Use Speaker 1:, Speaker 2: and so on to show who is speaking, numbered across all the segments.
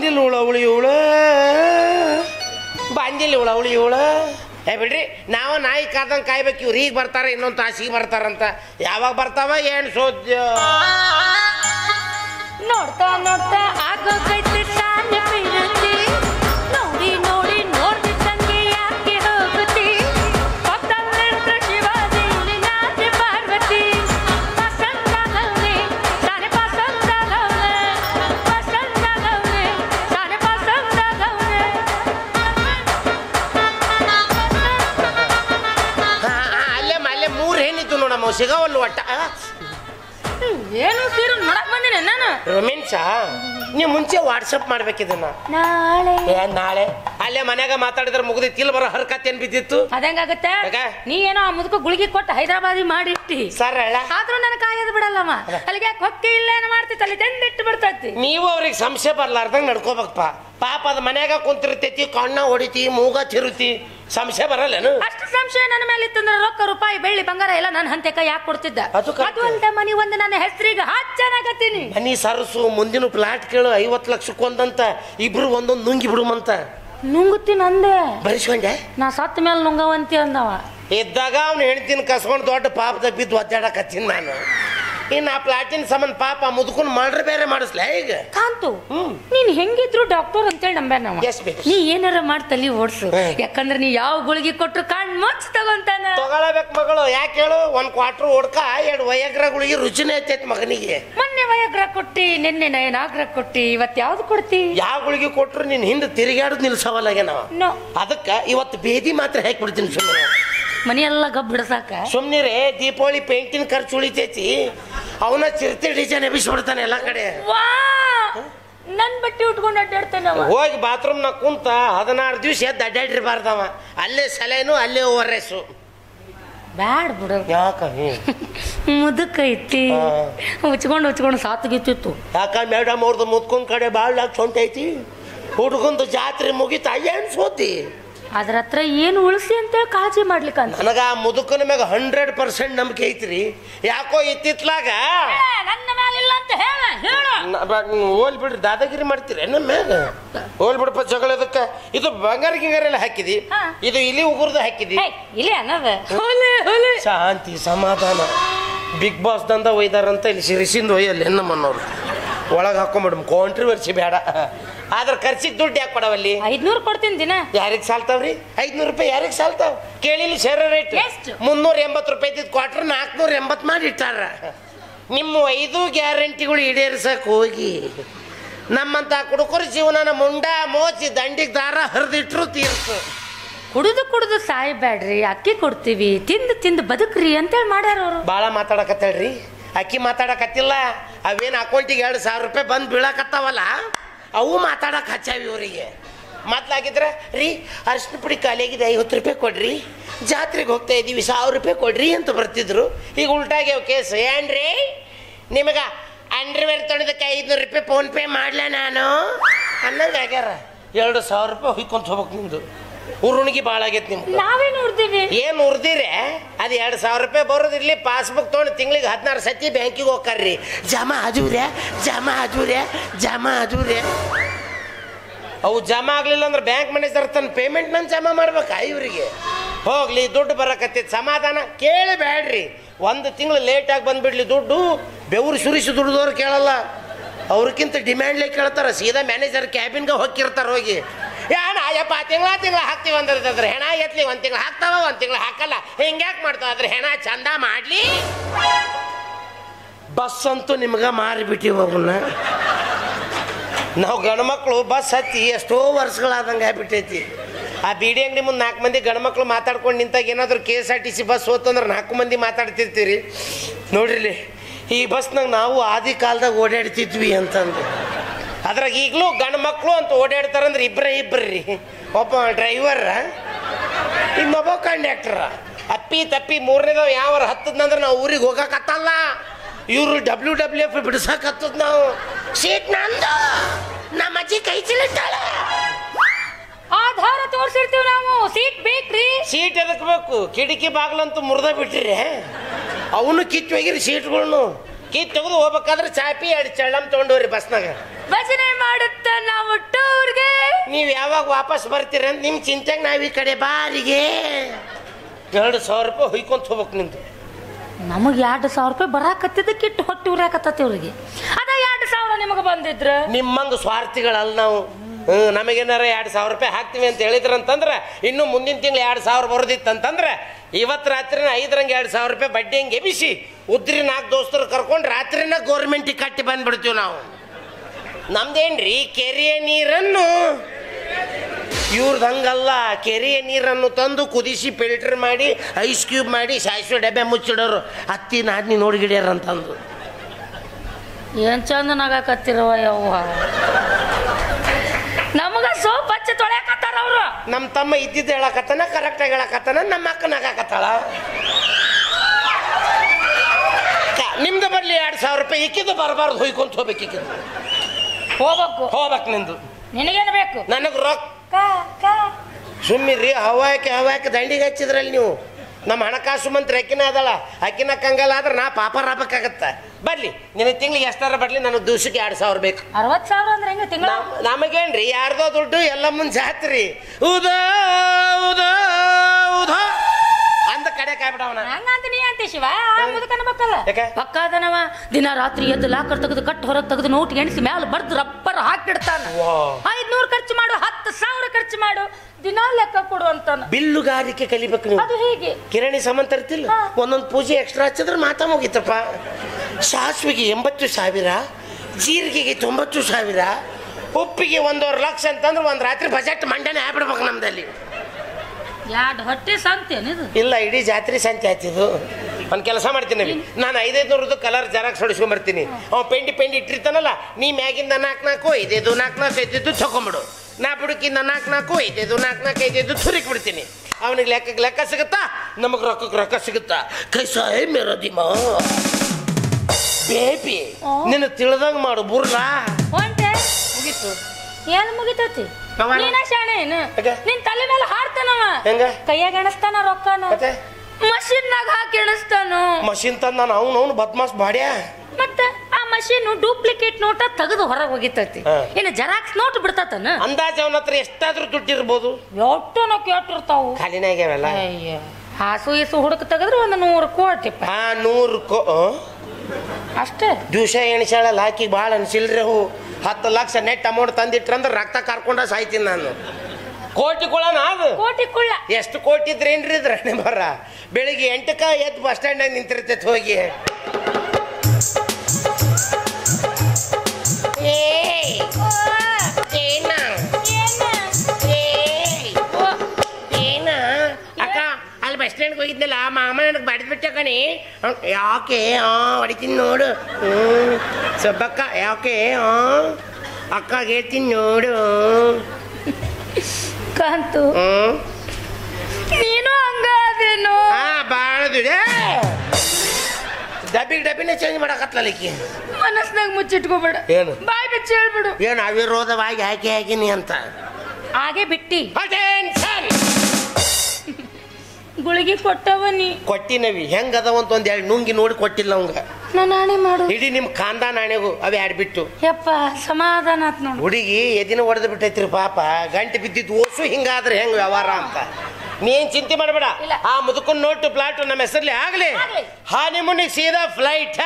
Speaker 1: ಬಂದಿಲ್ಲ ಉಳ ಉಳಿ ಉಳ ಬಂದಿಲ್ಲ ಉಳ ಉಳಿ ಉಳ ಏ ಬಿಡ್ರಿ ನಾವು ನಾಯಿ ಕಾದಂಗೆ ಕಾಯ್ಬೇಕು ಇವ್ರು ಈಗ ಬರ್ತಾರೆ ಇನ್ನೊಂದು ತಾಸಿಗೆ ಬರ್ತಾರಂತ ಯಾವಾಗ ಬರ್ತಾವ ಏನು ಸೋದ್ಯ
Speaker 2: ನೋಡ್ತಾ ನೋಡ್ತಾ ಆಗೋಗೈತೆ ತಾನೆ ಪ್ರೀತಿ ನೋಡಿ ನೋಡಿ ನೋಡ್ತಿದ್ದಂಗೆ ಯಾಕೆ ಹೋಗುತ್ತಿ ಪಕ್ಕದಲ್ಲಿರೋ ಶಿವಾಜಿ ಇಲ್ಲಿ ನಾಚಿ ಪಾರ್ವತಿ ಪಸಂದಾಗವ್ನೆ ತಾನೆ ಪಸಂದಾಗವ್ನೆ ಪಸಂದಾಗವ್ನೆ ತಾನೆ ಪಸಂದಾಗವ್ನೆ
Speaker 1: ಹಾ, ಹಾ, ಅಲ್ಲೇ ಮ- ಅಲ್ಲೇ ಮೂರು ಹೆಣ್ಣಿದ್ದು ನೋಡಮ್ಮ ಸಿಗವಲ್ಲು ಒಟ್ಟ ಆ,
Speaker 2: ಏನು ಸೀರು ನೋಡಕ್ ಬಂದಿನಿ ನಾನು
Speaker 1: ರಮೇಶ ನೀವು ಮುಂಚೆ ವಾಟ್ಸಪ್ ಮಾಡ್ಬೇಕಿದನ್ನ
Speaker 2: ನಾಳೆ
Speaker 1: ಏ ನಾಳೆ ಅಲ್ಲೇ ಮನ್ಯಾಗ ಮಾತಾಡಿದ್ರೆ ಮುಗ್ದಿತ್ತು ಇಲ್ಲಿ ಬರೋ ಹರ್ಕತ್ತೇನು ಬಿದ್ದಿತ್ತು
Speaker 2: ಅದಂಗಾಗತ್ತೆ
Speaker 1: ಯಾಕೆ?
Speaker 2: ನೀ ಏನೋ ಆ ಮುದುಕ ಗುಳಿಗೆ ಕೊಟ್ಟು ಹೈದರಾಬಾದಿ ಮಾಡಿಟ್ಟಿ
Speaker 1: ಸರ್ ಹೇಳ
Speaker 2: ಆದ್ರೂ ನನ್ ಕಾಯೋದು ಬಿಡಲ್ಲಮ್ಮ ಅಲ್ಲಿಗೆ ಹೊಕ್ಕಿ ಇಲ್ಲೇನು ಮಾಡ್ತಿತ್ತು ಅಲ್ಲಿ ದಂಡಿಟ್ಟು ಬಿಡ್ತೈತಿ
Speaker 1: ನೀವು ಅವ್ರಿಗೆ ಸಂಶಯ ಬರ್ಲಾರ್ದಂಗೆ ನಡ್ಕೋಬೇಕಪ್ಪ ಪಾಪ ಅದು ಮನ್ಯಾಗ ಕುಂತಿರ್ತೈತಿ ಕಣ್ಣ ಹೊಡಿತಿ ಮೂಗ ತಿರುತಿ ಸಂಶಯ ಬರಲ್ಲೇನು
Speaker 2: ಅಷ್ಟು ಸಂಶಯ ನನ್ನ ಮೇಲೆ ಇತ್ತಂದ್ರೆ ರೊಕ್ಕ ರೂಪಾಯಿ ಬೆಳ್ಳಿ ಬಂಗಾರ ಎಲ್ಲ ನನ್ನ ಹಂತೆಕ ಯಾಕೆ ಕೊಡ್ತಿದ್ದ
Speaker 1: ಅದು correct.
Speaker 2: ಅದು ಅಲ್ದ ಮನಿ ಒಂದು ನನ್ನ ಹೆಸರಿಗೆ ಹಚ್ಚನಾಗತ್ತೀನಿ
Speaker 1: ಮನಿ ಸರಸು ಮುಂದಿನ ಪ್ಲಾಟ್ ಕೇಳು ಐವತ್ತು ಲಕ್ಷಕ್ಕೊಂದಂತ ಇಬ್ರು ಒಂದೊಂದು ನುಂಗಿ ಬಿಡುಮಂತ
Speaker 2: ನುಂಗುತ್ತೀನಿ ಅಂದೆ
Speaker 1: ಬರಿಸ್ಕೊಂಡೆ
Speaker 2: ನಾ ಸತ್ತ ಮೇಲೆ ನುಂಗವಂತಿ ಅಂದವ
Speaker 1: ಇದ್ದಾಗ ಅವ್ನು ಹೆಣ್ತಿನ ಕಸ್ಕೊಂಡು ದೊಡ್ಡ ಪಾಪದ ಬಿದ್ದು ಒದ್ದಾಡಕತ್ತೀನಿ ನಾನು ಇನ್ನು ಆ ಪ್ಲಾಟಿನ ಸಂಬಂಧ ಪಾಪ ಮುದುಕೊಂಡು ಮಾಡ್ರೆ ಬೇರೆ ಮಾಡಿಸ್ಲ ಈಗ
Speaker 2: ಕಾಂತು
Speaker 1: ಹ್ಮ್.
Speaker 2: ನೀನ್ ಹೆಂಗಿದ್ರು ಡಾಕ್ಟರ್ ಅಂತೇಳಿ ನಂಬೆ ನಾವ
Speaker 1: Yes, baby.
Speaker 2: ನೀ ಏನಾರ ಮಾಡಿ ತಲಿ ಓಡ್ಸು
Speaker 1: ಹ್ಮ್.
Speaker 2: ಯಾಕಂದ್ರೆ ನೀ ಯಾವ ಗುಳಿಗೆ ಕೊಟ್ರು ಕಣ್ ಮುಚ್ಚ ತಗೊಂತಾನ
Speaker 1: ತಗೊಳಬೇಕು ಮಗಳು ಯಾಕೆ ಹೇಳು ಒಂದು ಕ್ವಾಟ್ರ್ ಹೊಡ್ಕ ಎರಡು ವಯಗ್ರಗಳಿಗೆ ರುಚಿನೇ ಐತೈತಿ ಮಗನಿಗೆ
Speaker 2: ಮೊನ್ನೆ ವಯಗ್ರ ಕೊಟ್ಟಿ ನಿನ್ನೆ ನಯನಾಗ್ರ ಕೊಟ್ಟಿ ಇವತ್ ಯಾವ್ದು ಕೊಡ್ತಿ
Speaker 1: ಯಾವ ಗುಳಿಗೆ ಕೊಟ್ರು ನಿನ್ ಹಿಂದೆ ತಿರುಗಾಡೋದು ನಿಲ್ಸವಲ್ಲಾಗೆ ನಾವು
Speaker 2: ನೋ
Speaker 1: ಅದಕ್ಕೆ ಇವತ್ತು ಬೇದಿ ಮಾತ್ರ ಹಾಕಿ ಬಿಡ್ತೀನಿ ಸುಮ್ಮನೆ
Speaker 2: ಮನೆಯೆಲ್ಲ ಗಬ್ ಬಿಡಸಾಕ
Speaker 1: ಸುಮ್ಮನೆ ದೀಪಾವಳಿ ಪೇಂಟಿನ ಖರ್ಚು ಉಳಿತೈತಿ ಅವನ ಚಿರತೆ ಡಿಸೈನ್ ಎಬ್ಬಿಸ್ಬಿಡ್ತಾನೆ ಎಲ್ಲ ಕಡೆ
Speaker 2: ವಾ ನನ್ ಬಟ್ಟೆ ಉಟ್ಕೊಂಡು ಅಡ್ಡಾಡ್ತಾನವ
Speaker 1: ಹೋಗಿ ಬಾತ್ರೂಮ್ನಾಗ ಕುಂತ ಹದಿನಾರು ದಿವಸ ಎದ್ದು ಅಡ್ಡಾಡಿರ್ಬಾರ್ದವ ಅಲ್ಲೇ ಸಲೈನು ಅಲ್ಲೇ ಓವರ್ ರೇಸು
Speaker 2: ಬ್ಯಾಡ್ ಬಿಡು
Speaker 1: ಯಾಕ
Speaker 2: ಮುದುಕ ಐತಿ
Speaker 1: ಹಾ.
Speaker 2: ಉಚ್ಕೊಂಡು ಉಚ್ಕೊಂಡು ಸಾತು ಗಿತ್ತಿತ್ತು
Speaker 1: ಯಾಕ ಮೇಡಮ್ ಅವ್ರದ್ದು ಮುತ್ಕೊಂಡ್ ಕಡೆ ಭಾಳ ಸೊಂಟ ಐತಿ ಹುಡುಗಂದು ಜಾತ್ರೆ ಮುಗಿತಾ ಏನು ಸೋತಿ
Speaker 2: ಅದ್ರ ಹತ್ರ ಏನು ಉಳಿಸಿ ಅಂತೇಳಿ ಕಾಳಜಿ ಮಾಡ್ಲಿಕ್ಕ ಅಂತ
Speaker 1: ನನಗ ಆ ಮುದುಕನ ಮ್ಯಾಗ ಹಂಡ್ರೆಡ್ ಪರ್ಸೆಂಟ್ ನಂಬಿಕೆ ಐತ್ರಿ ಯಾಕೋ ಇತ್ತಿತ್ಲಾಗ
Speaker 2: ನನ್ನ ಮೇಲೆ ಇಲ್ಲ ಅಂತ ಹೇಳ ಹೇಳು
Speaker 1: ನ- ಬ- ಹೋಲ್ ಬಿಡ್ರಿ ದಾದಾಗಿರಿ ಮಾಡ್ತೀರಿ ನಮ್ಮ ಮ್ಯಾಗ ಹೋಲ್ ಬಿಡಪ್ಪ ಜಗಳದಕ್ಕ ಇದು ಬಂಗಾರ ಗಿಂಗಾರೆಲ್ಲ ಹಾಕಿದಿ
Speaker 2: ಹಾ.
Speaker 1: ಇದು ಇಲ್ಲಿ ಉಗುರ್ದು ಹಾಕಿದಿ
Speaker 2: ಹೇ ಇಲ್ಲಿ ಅನ್ನದ ಹೊಲೆ ಹೊಲೆ
Speaker 1: ಶಾಂತಿ ಸಮಾಧಾನ ಬಿಗ್ ಬಾಸ್ ದಂದ ಒಯ್ದಾರಂತ ಇಲ್ಲಿ ಶಿರಿಸಿಂದ ಒಯ್ಯಲ್ಲ ನಮ್ಮನ್ನವ್ರು ಒಳಗೆ ಹಾಕೊಂಬಿಡಮ್ ಕಾಂಟ್ರವರ್ಸಿ ಬೇಡ ಆದ್ರೆ ಖರ್ಚಿಗೆ ದುಡ್ಡು ಯಾಕೆ ಕೊಡವಲ್ಲಿ
Speaker 2: ಐದ್ನೂರು ಕೊಡ್ತೀನಿ ದಿನ
Speaker 1: ಯಾರಿಗೆ ಸಾಲ್ತಾವ್ರಿ ಐದ್ನೂರು ರೂಪಾಯಿ ಯಾರಿಗೆ ಸಾಲ್ತಾವ್ ಕೇಳಿಲ್ಲ ಶೇರ ರೇಟ್
Speaker 2: ಎಷ್ಟು?
Speaker 1: ಮುನ್ನೂರ ಎಂಬತ್ತು ರೂಪಾಯಿ ಇದ್ದಿದ್ದು ಕ್ವಾರ್ಟರ್ ನಾಲ್ಕುನೂರ ಎಂಬತ್ತು ಮಾಡಿ ಇಟ್ಟಾರ ನಿಮ್ಮ ಐದು ಗ್ಯಾರಂಟಿಗಳು ಈಡೇರ್ಸಕ್ ಹೋಗಿ ನಮ್ಮಂತ ಕುಡುಕರ ಜೀವನನ ಮುಂಡ ಮೋಚಿ ದಂಡಿಗೆ ದಾರ ಹರಿದಿಟ್ರು ತೀರ್ಸು
Speaker 2: ಕುಡಿದು ಕುಡಿದು ಸಾಯ್ಬೇಡ್ರಿ ಅಕ್ಕಿ ಕೊಡ್ತೀವಿ ತಿಂದು ತಿಂದು ಬದುಕ್ರಿ ಅಂತೇಳಿ ಮಾಡ್ಯಾರ ಅವರು
Speaker 1: ಭಾಳ ಮಾತಾಡಕತ್ತಳ್ರಿ ಅಕ್ಕಿ ಮಾತಾಡಕತ್ತಿಲ್ಲ ಅವೇನು ಅಕೌಂಟಿಗೆ ಎರಡು ಸಾವಿರ ರೂಪಾಯಿ ಬಂದು ಬೀಳಕತ್ತಾವಲ್ಲ ಅವು ಮಾತಾಡಕ್ ಹಚ್ಚಾವ ಇವರಿಗೆ ಮೊದ್ಲಾಗಿದ್ರೆ ರೀ ಅರಿಶಿನ ಪುಡಿ ಖಾಲಿಯಾಗಿದೆ ಐವತ್ತು ರೂಪಾಯಿ ಕೊಡ್ರಿ ಜಾತ್ರೆಗೆ ಹೋಗ್ತಾ ಇದ್ದೀವಿ ಸಾವಿರ ರೂಪಾಯಿ ಕೊಡ್ರಿ ಅಂತ ಬರ್ತಿದ್ರು ಈಗ ಉಲ್ಟಾಗ್ಯಾವ ಕೇಸ್ ಏನ್ರಿ ನಿಮಗೆ ಅಂಡರ್ವೇರ್ ತೊಳೆದಕ್ಕೆ ಐದುನೂರು ರೂಪಾಯಿ ಫೋನ್ ಪೇ ಮಾಡ್ಲ ನಾನು ಅನ್ನಂಗೆ ಆಗ್ಯಾರ ಎರಡು ಸಾವಿರ ರೂಪಾಯಿ ಹೊಯ್ಕೊಂತ ಹೋಗ್ಬೇಕು ನಿಮ್ದು ಉರುಣಿಗೆ ಭಾಳ ಆಗೈತೆ ನಿಮ್ದು
Speaker 2: ನಾವೇನು ಉರ್ದಿವಿ
Speaker 1: ಏನು ಉರ್ದಿರೆ ಅದು ಎರಡು ಸಾವಿರ ರೂಪಾಯಿ ಬರೋದಿರ್ಲಿ ಪಾಸ್ಬುಕ್ ತೊಗೊಂಡು ತಿಂಗಳಿಗೆ ಹದಿನಾರು ಸತಿ ಬ್ಯಾಂಕಿಗೆ ಹೋಗ್ಕರ್ರಿ ಜಮಾ ಅದೂರೆ ಜಮಾ ಅದೂರೆ ಜಮಾ ಅದೂರೆ ಅವು ಜಮಾ ಆಗ್ಲಿಲ್ಲ ಅಂದ್ರೆ ಬ್ಯಾಂಕ್ ಮ್ಯಾನೇಜರ್ ತನ್ನ ಪೇಮೆಂಟ್ ನಾನು ಜಮಾ ಮಾಡ್ಬೇಕಾ ಇವರಿಗೆ ಹೋಗ್ಲಿ ದುಡ್ಡು ಬರಕತ್ತೈತಿ ಸಮಾಧಾನ ಕೇಳಿ ಬೇಡ್ರಿ ಒಂದು ತಿಂಗಳು ಲೇಟಾಗಿ ಬಂದ್ಬಿಡ್ಲಿ ದುಡ್ಡು ಬೆವರು ಸುರಿಸಿ ದುಡ್ದವ್ರು ಕೇಳಲ್ಲ ಅವ್ರಕ್ಕಿಂತ ಡಿಮ್ಯಾಂಡ್ಲೇ ಕೇಳ್ತಾರ ಸೀದಾ ಮ್ಯಾನೇಜರ್ ಕ್ಯಾಬಿನ್ಗೆ ಹೋಗಿರ್ತಾರೆ ಹೋಗಿ ಯಾಣ ಅಯ್ಯಪ್ಪ ತಿಂಗಳ ತಿಂಗಳ ಹಾಕ್ತೀವಿ ಅಂದ್ರೆ ಹೆಣ ಎತ್ಲಿ ಒಂದು ತಿಂಗಳು ಹಾಕ್ತಾವ ಒಂದು ತಿಂಗಳು ಹಾಕಲ್ಲ ಹಿಂಗ್ಯಾಕೆ ಮಾಡ್ತಾವ ಅದ್ರ ಹೆಣ ಚಂದ ಮಾಡ್ಲಿ ಬಸ್ ಅಂತೂ ನಿಮ್ಗೆ ಮಾರಿಬಿಟ್ಟಿವಿ ಅವನ್ನ ನಾವು ಗಂಡ್ಮಕ್ಳು ಬಸ್ ಹತ್ತಿ ಎಷ್ಟೋ ವರ್ಷಗಳಾದಂಗೆ ಆಗ್ಬಿಟ್ಟೈತಿ ಆ ಬಿಡಿ ಅಂಗಡಿ ಮುಂದೆ ನಾಲ್ಕು ಮಂದಿ ಗಂಡ್ಮಕ್ಳು ಮಾತಾಡ್ಕೊಂಡು ನಿಂತಾಗ ಏನಾದರೂ K S R T C bus ಹೋತಂದ್ರೆ ನಾಲ್ಕು ಮಂದಿ ಮಾತಾಡ್ತಿರ್ತೀರಿ ನೋಡ್ರಿಲಿ ಈ ಬಸ್ನಾಗ ನಾವು ಆದಿ ಕಾಲದಾಗ ಓಡಾಡ್ತಿದ್ವಿ ಅಂತಂದು ಅದ್ರಾಗ ಈಗಲೂ ಗಂಡು ಮಕ್ಕಳು ಅಂತ ಓಡಾಡ್ತಾರಂದ್ರೆ ಇಬ್ಬರೇ ಇಬ್ಬರು ರೀ ಒಬ್ಬ ಡ್ರೈವರ್ ಇನ್ನೊಬ್ಬ ಕಂಡಕ್ಟರ್ ಅಪ್ಪಿ ತಪ್ಪಿ ಮೂರನೇದವ್ ಯಾವ ಹತ್ತದ್ನಂದ್ರೆ ನಾವು ಊರಿಗೆ ಹೋಗಕತ್ತಲ್ಲ ಇವರು ಡಬ್ಲ್ಯೂ ಡಬ್ಲ್ಯೂ ಎಫ್ ಬಿಡ್ಸಕತ್ತದ ನಾವು ಸೀಟ್ ನಂದು ನಮ್ಮ ಅಜ್ಜಿ ಕೈ ಚೀಲಿಟ್ಟಾಳೆ
Speaker 2: ಆಧಾರ ತೋರ್ಸಿರ್ತೀವಿ ನಾವು ಸೀಟ್ ಬೇಕ್ರಿ
Speaker 1: ಸೀಟ್ ಎದಕ್ ಬೇಕು ಕಿಟಕಿ ಬಾಗ್ಲಂತೂ ಮುರಿದ ಬಿಟ್ಟಿರಿ ಅವನು ಕಿತ್ತು ಹೋಗಿರಿ ಸೀಟ್ಗಳ್ನು ಕೀ ತೆಗೆದು ಹೋಗ್ಬೇಕಾದ್ರೆ ಚಾಪಿ ಎರಡು ಚಳ್ಳಂ ತೊಗೊಂಡವ್ರಿ ಬಸ್ನಾಗ
Speaker 2: ಭಜನೆ ಮಾಡುತ್ತ ನಾವು ಟೂರ್ಗೆ
Speaker 1: ನೀವು ಯಾವಾಗ ವಾಪಸ್ ಬರ್ತೀರ ಅಂತ ನಿಮ್ಮ ಚಿಂತೆಗೆ ನಾವು ಈ ಕಡೆ ಬಾರಿಗೆ ಎರಡು ಸಾವಿರ ರೂಪಾಯಿ ಹೊಯ್ಕೊಂತ ಹೋಗ್ಬೇಕು ನಿಂದು
Speaker 2: ನಮಗೆ ಎರಡು ಸಾವಿರ ರೂಪಾಯಿ ಬರಾಕತ್ತಿದ್ದಕ್ಕೆ ಇಟ್ಟು ಹೊಟ್ಟಿ ಉರಿಯಾಕತ್ತತಿ ಅವ್ರಿಗೆ ಅದ ಎರಡು ಸಾವಿರ ನಿಮಗೆ ಬಂದಿದ್ರ
Speaker 1: ನಿಮ್ಮಂಗ ಸ್ವಾರ್ಥಿಗಳಲ್ಲ ನಾವು ಹ್ಮ್, ನಮಗೇನಾರ ಎರಡು ಸಾವಿರ ರೂಪಾಯಿ ಹಾಕ್ತೀವಿ ಅಂತ ಹೇಳಿದ್ರಂತಂದ್ರೆ ಇನ್ನು ಮುಂದಿನ ತಿಂಗಳು ಎರಡು ಸಾವಿರ ಬರೋದಿತ್ತಂತಂದ್ರೆ ಇವತ್ತು ರಾತ್ರಿನ ಐದರಂಗೆ ಎರಡು ಸಾವಿರ ರೂಪಾಯಿ ಬಡ್ಡಿ ಹಂಗೆ ಎಬಿಸಿ ಉದ್ರಿ ನಾಲ್ಕು ದೋಸ್ತರು ಕರ್ಕೊಂಡು ರಾತ್ರಿನ ಗೋರ್ಮೆಂಟಿಗೆ ಕಟ್ಟಿ ಬಂದ್ಬಿಡ್ತೀವಿ ನಾವು ನಮ್ದೇನ್ರಿ ಕೆರೆಯ ನೀರನ್ನು ಇವ್ರದ್ದು ಹಂಗಲ್ಲ ಕೆರೆಯ ನೀರನ್ನು ತಂದು ಕುದಿಸಿ ಫಿಲ್ಟರ್ ಮಾಡಿ ಐಸ್ ಕ್ಯೂಬ್ ಮಾಡಿ ಸಾಯಿಸೋ ಡಬ್ಬೆ ಮುಚ್ಚಿಡೋರು ಹತ್ತಿ ನಾದ್ನಿ ನೋಡ್ಗಿಡ್ಯಾರ ಅಂತಂದು
Speaker 2: ಏನ್ ಚಂದ ನಗಾಕತ್ತಿರವ ಯವ್ವ ನಮಗ ಸೋಪ್ ಹಚ್ಚಿ ತೊಳ್ಯಾಕತ್ತಾರ ಅವ್ರು
Speaker 1: ನಮ್ಮ ತಮ್ಮ ಇದ್ದಿದ್ದು ಹೇಳಕತ್ತಾನ ಕರೆಕ್ಟಾಗಿ ಹೇಳಕತ್ತಾನ ನಮ್ಮ ಅಕ್ಕ ನಗಾಕತ್ತಾಳ ಕ- ನಿಮ್ದು ಬರ್ಲಿ ಎರಡು ಸಾವಿರ ರೂಪಾಯಿ ಇಕ್ಕಿದ್ದು ಬರಬಾರ್ದು ಹೊಯ್ಕೊಂತ ಹೋಗ್ಬೇಕು ಇಕ್ಕಿದ್ದು
Speaker 2: ಹೋಗ್ಬೇಕು
Speaker 1: ಹೋಗ್ಬೇಕು ನಿಂದು
Speaker 2: ನಿನಗೇನು ಬೇಕು
Speaker 1: ನನಗೆ ರೊಕ್ಕ
Speaker 2: ಕ ಕ
Speaker 1: ಸುಮ್ಮಿರ್ರಿ ಹವಾಕ್ಕೆ ಹವಾಕ್ಕೆ ದಂಡಿಗೆ ಹಚ್ಚಿದ್ರಲ್ಲಿ ನೀವು ನಮ್ಮ ಹಣಕಾಸು ಮಂತ್ರಿ ಅಕ್ಕಿನ ಅದಳ ಅಕ್ಕಿನ ಕಂಗಲ್ಲ ಆದ್ರೆ ನಾ ಪಾಪರ್ ಆಗ್ಬೇಕಾಗತ್ತ ಬರ್ಲಿ ನಿನಗೆ ತಿಂಗಳಿಗೆ ಎಷ್ಟಾರ ಬರ್ಲಿ ನನಗೆ ದಿವ್ಸಕ್ಕೆ ಎರಡು ಸಾವಿರ ಬೇಕು
Speaker 2: ಅರವತ್ತು ಸಾವಿರ ಅಂದ್ರೆ ಹೆಂಗೆ ತಿಂಗಳ
Speaker 1: ನಮ್- ನಮಗೇನ್ರಿ ಯಾರ್ದೋ ದುಡ್ಡು ಎಲ್ಲ ಮುಂದೆ ಜಾತ್ರಿ ಉದೋ ಉದೋ ಉದೋ ಅಂದ ಕಡೆ ಕಾಯ್ಬಿಡವನ
Speaker 2: ಹಂಗಂತ ನೀ ಅಂತಿ ಶಿವ ಆ ಮುದುಕ ಅನ್ಬೇಕಲ್ಲ
Speaker 1: ಯಾಕೆ?
Speaker 2: ಪಕ್ಕಾದನವ ದಿನ ರಾತ್ರಿ ಎದ್ದು ಲಾಕರ್ ತೆಗೆದು ಕಟ್ ಹೊರಗೆ ತೆಗೆದು ನೋಟ್ ಎಣಿಸಿ ಮ್ಯಾಲ ಬರ್ದು ರಬ್ಬರ್ ಹಾಕಿಡ್ತಾನ
Speaker 1: ವಾ.
Speaker 2: ಐದ್ನೂರು ಖರ್ಚು ಮಾಡು ಹತ್ತು ಸಾವಿರ ಖರ್ಚು ಮಾಡು ದಿನಾ ಲೆಕ್ಕ ಕೊಡು ಅಂತಾನ
Speaker 1: ಬಿಲ್ಲುಗಾರಿಕೆ ಕಲಿಬೇಕು ನೀವು
Speaker 2: ಅದು ಹೀಗೆ
Speaker 1: ಕಿರಣಿ ಸಾಮಾನ್ ತರ್ತಿಲ್ಲ
Speaker 2: ಹಾ.
Speaker 1: ಒಂದೊಂದು ಪೂಜೆ ಎಕ್ಸ್ಟ್ರಾ ಹಚ್ಚಿದ್ರೆ ಮಾತಾ ಮುಗೀತಪ್ಪ ಸಾಸಿವೆಗೆ ಎಂಬತ್ತು ಸಾವಿರ ಜೀರಿಗೆಗೆ ತೊಂಬತ್ತು ಸಾವಿರ ಉಪ್ಪಿಗೆ ಒಂದೂವರೆ ಲಕ್ಷ ಅಂತಂದ್ರೆ ಒಂದು ರಾತ್ರಿ ಬಜೆಟ್ ಮಂಡನೆ ಆಗ್ಬಿಡ್ಬೇಕು ನಮ್ದಲ್ಲಿ
Speaker 2: ಎರಡು ಹೊಟ್ಟೆ ಸಂತೇನಿದು
Speaker 1: ಇಲ್ಲ ಇಡೀ ಜಾತ್ರೆ ಸಂತೆ ಆಯ್ತಿದು ಒಂದು ಕೆಲಸ ಮಾಡ್ತೀನಿ ಅವಿ. ನಾನು ಐದೈದುನೂರದ್ದು ಕಲರ್ ಜೆರಾಕ್ಸ್ ಹೊಡಿಸ್ಕೊಂಬರ್ತೀನಿ ಅವ ಪೆಂಡಿ ಪೆಂಡಿ ಇಟ್ಟಿರ್ತಾನಲ್ಲ ನೀ ಮ್ಯಾಗಿಂದ ನಾಲ್ಕು ನಾಲ್ಕು ಐದೈದು ನಾಲ್ಕು ನಾಲ್ಕು ಐದೈದು ತಗೊಂಬಿಡು ನಾ ಬುಡಕಿಂದ ನಾಲ್ಕು ನಾಲ್ಕು ಐದೈದು ನಾಲ್ಕು ನಾಲ್ಕು ಐದೈದು ತುರಿಕ್ ಬಿಡ್ತೀನಿ ಅವನಿಗೆ ಲೆಕ್ಕಕ್ಕೆ ಲೆಕ್ಕ ಸಿಗುತ್ತಾ ನಮಗೆ ರೊಕ್ಕಕ್ಕೆ ರೊಕ್ಕ ಸಿಗುತ್ತಾ ಕೈಸಾ ಮೇರೋ ದಿಮಾ ಬೇಬಿ
Speaker 2: ಆ.
Speaker 1: ನಿನ್ನ ತಿಳ್ದಂಗೆ ಮಾಡು ಬುರ್ಲಾ
Speaker 2: ಹೊಂಟೆ
Speaker 1: ಮುಗೀತು
Speaker 2: ಏನ್ ಮುಗಿತೈತಿ
Speaker 1: ಕವನ?
Speaker 2: ನೀನ ಶಾಣೆ ಏನು
Speaker 1: ಯಾಕೆ?
Speaker 2: ನಿನ್ ತಲೆ ಮೇಲೆ ಹಾಡ್ತಾನವ
Speaker 1: ಹೆಂಗ
Speaker 2: ಕೈಯಾಗ ಎಣಸ್ತಾನ ರೊಕ್ಕನ
Speaker 1: ಮತ್ತೆ
Speaker 2: ಮಷಿನ್ನಾಗ ಹಾಕಿ ಎಣಸ್ತಾನು
Speaker 1: ಮಷಿನ್ ತಂದ ನಾನು ಅವನು ಅವನು ಬದ್ಮಾಸ್ ಬಾಡ್ಯಾ
Speaker 2: ಮತ್ತ ಆ ಮಷೀನ್ ಡೂಪ್ಲಿಕೇಟ್ ನೋಟ ತೆಗೆದು ಹೊರಗೆ ಹೋಗಿತೈತಿ
Speaker 1: ಹಾ.
Speaker 2: ಇನ್ನು ಜೆರಾಕ್ಸ್ ನೋಟ್ ಬಿಡ್ತಾತನ
Speaker 1: ಅಂದಾಜ್ ಅವನ ಹತ್ರ ಎಷ್ಟಾದ್ರೂ ದುಡ್ಡಿರ್ಬೋದು
Speaker 2: ಎಷ್ಟನ ಕೇಟಿರ್ತಾವು
Speaker 1: ಖಾಲಿನಾಗೆ ಅವೆಲ್ಲ
Speaker 2: ಅಯ್ಯ ಹಾಸು ಈಸು ಹುಡುಕ ತೆಗೆದ್ರೆ ಒಂದು ನೂರು ಕೋಟಿಪ್ಪ
Speaker 1: ಹಾ ನೂರು ಕೋ
Speaker 2: ಅಷ್ಟೇ
Speaker 1: ದಿವಸ ಎಣಿಸಾಳಲ್ಲ ಆಕಿ ಭಾಳ ಅನ್ಸಿಲ್ರಿ ಅವು ಹತ್ತು ಲಕ್ಷ ನೆಟ್ ಅಮೌಂಟ್ ತಂದಿಟ್ರಂದ್ರೆ ರಕ್ತ ಕರ್ಕೊಂಡ ಸಾಯ್ತೀನಿ ನಾನು ಕೋಟಿ ಕೊಳನ ಅದು
Speaker 2: ಕೋಟಿ ಕುಳ್ಳ
Speaker 1: ಎಷ್ಟು ಕೋಟಿ ಇದ್ರೆ ಏನ್ರಿ ಇದ್ರ ಬರ ಬೆಳಿಗ್ಗೆ ಎಂಟಕ್ಕ ಎದ್ದು ಬಸ್ ಸ್ಟ್ಯಾಂಡ್ನಾಗ ನಿಂತಿರ್ತೈತೆ ಹೋಗಿ ಏಯ್, ಏನ? ಏಯ್, ಏನ? ಅಕ್ಕ ಅಲ್ಲಿ ಬಸ್ ಸ್ಟ್ಯಾಂಡ್ಗೆ ಹೋಗಿದ್ನಲ್ಲ ಮಾಮ ನನಗೆ ಬಡಿದ್ ಬಿಟ್ಟ ಕಣಿ ಅವ್ನ್ ಯಾಕೆ ಆ ಹೊಡಿತೀನಿ ನೋಡು ಹ್ಞೂ ಸಬ್ಬಕ್ಕ ಯಾಕೆ ಆ ಅಕ್ಕ ಹೇಳ್ತೀನಿ ನೋಡು
Speaker 2: ಕಾಂತು
Speaker 1: ಹ್ಞೂ
Speaker 2: ನೀನು ಹಂಗ ಅದೇನು
Speaker 1: ಹಾ ಭಾಳ ದುಡ್ಡು ಡಬ್ಬಿಗೆ ಡಬ್ಬಿನೇ ಚೇಂಜ್ ಮಾಡಕತ್ತಲ್ಲ ಈಕಿ
Speaker 2: ಮನಸ್ನಾಗ ಮುಚ್ಚಿಟ್ಕೋಬೇಡ
Speaker 1: ಏನು?
Speaker 2: ಬಾಯ್ ಬಿಚ್ಚಿ ಹೇಳ್ಬಿಡು
Speaker 1: ಏನು ಅವಿರೋಧವಾಗಿ ಹಾಕಿ ಹಾಕಿನಿ ಅಂತ
Speaker 2: ಹಾಗೆ ಬಿಟ್ಟಿ
Speaker 1: ಅಟೆನ್ಷನ್
Speaker 2: ಗುಳಿಗೆ ಕೊಟ್ಟವ ನೀ
Speaker 1: ಕೊಟ್ಟಿನವಿ ಹೆಂಗ್ ಅದಾವಂತ ಒಂದ್ ಎರಡು ನುಂಗಿ ನೋಡಿ ಕೊಟ್ಟಿಲ್ಲ ಅವಂಗ
Speaker 2: ನಾನು ನಾಣೆ ಮಾಡು
Speaker 1: ಇಡೀ ನಿಮ್ ಕಾಂದ ನಾಣ್ಯಗೂ ಅವು ಬಿಟ್ಟು
Speaker 2: ಯಪ್ಪ ಸಮಾಧಾನ ಆತ್ ನೋಡು
Speaker 1: ಹುಡುಗಿ ಎದಿನ ಹೊಡೆದು ಬಿಟ್ಟೈತ್ರಿ ಪಾಪ ಗಂಟೆ ಬಿದ್ದಿದ್ದು ಓಸು ಹಿಂಗಾದ್ರೆ ಹೆಂಗ್ ವ್ಯವಹಾರ ಅಂತ ನೀನ್ ಚಿಂತೆ ಮಾಡಬೇಡ
Speaker 2: ಇಲ್ಲ.
Speaker 1: ಆ ಮುದುಕನ್ ನೋಟು ಪ್ಲಾಟ್ ನಮ್ಮ ಹೆಸರ್ಲಿ ಆಗ್ಲಿ
Speaker 2: ಆಗ್ಲಿ.
Speaker 1: ಹಾನಿಮುನಿಗೆ ಸೀದಾ ಫ್ಲೈಟ್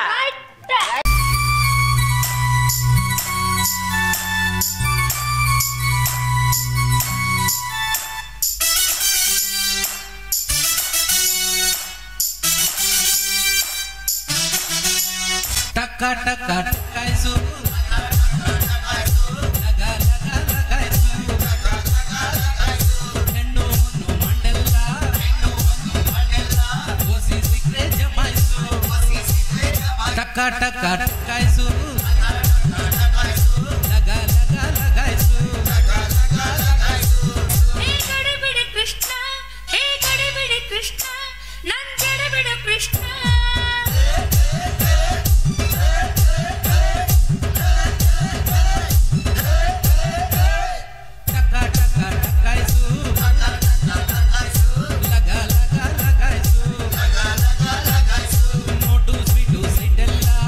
Speaker 3: ಟಕ ಟಕ ಟಕಾಯ್ಸು ಲಗ ಲಗ ಲಗಾಯ್ಸು ಹೆಣ್ಣು ಹೊನ್ನು ಮಂಡೆಲ್ಲ ಓಸಿ ಸಿಕ್ರೆ ಜಮಾಯ್ಸು ಟಕ ಟಕ ಟಕಾಯ್ಸು ಲಗ ಲಗ ಲಗಾಯ್ಸು
Speaker 4: ಹೇ ಗಡಿಬಿಡಿ ಕೃಷ್ಣ ಹೇ ಗಡಿಬಿಡಿ ಕೃಷ್ಣ ನನ್ ಜಡಬಿಡು ಕೃಷ್ಣ
Speaker 3: ಟಕ ಟಕ ಟಕಾಯ್ಸು ಲಗ ಲಗ ಲಗಾಯ್ಸು ನೋಟು ಸ್ವೀಟು ಸಿಟ್ಟೆಲ್ಲ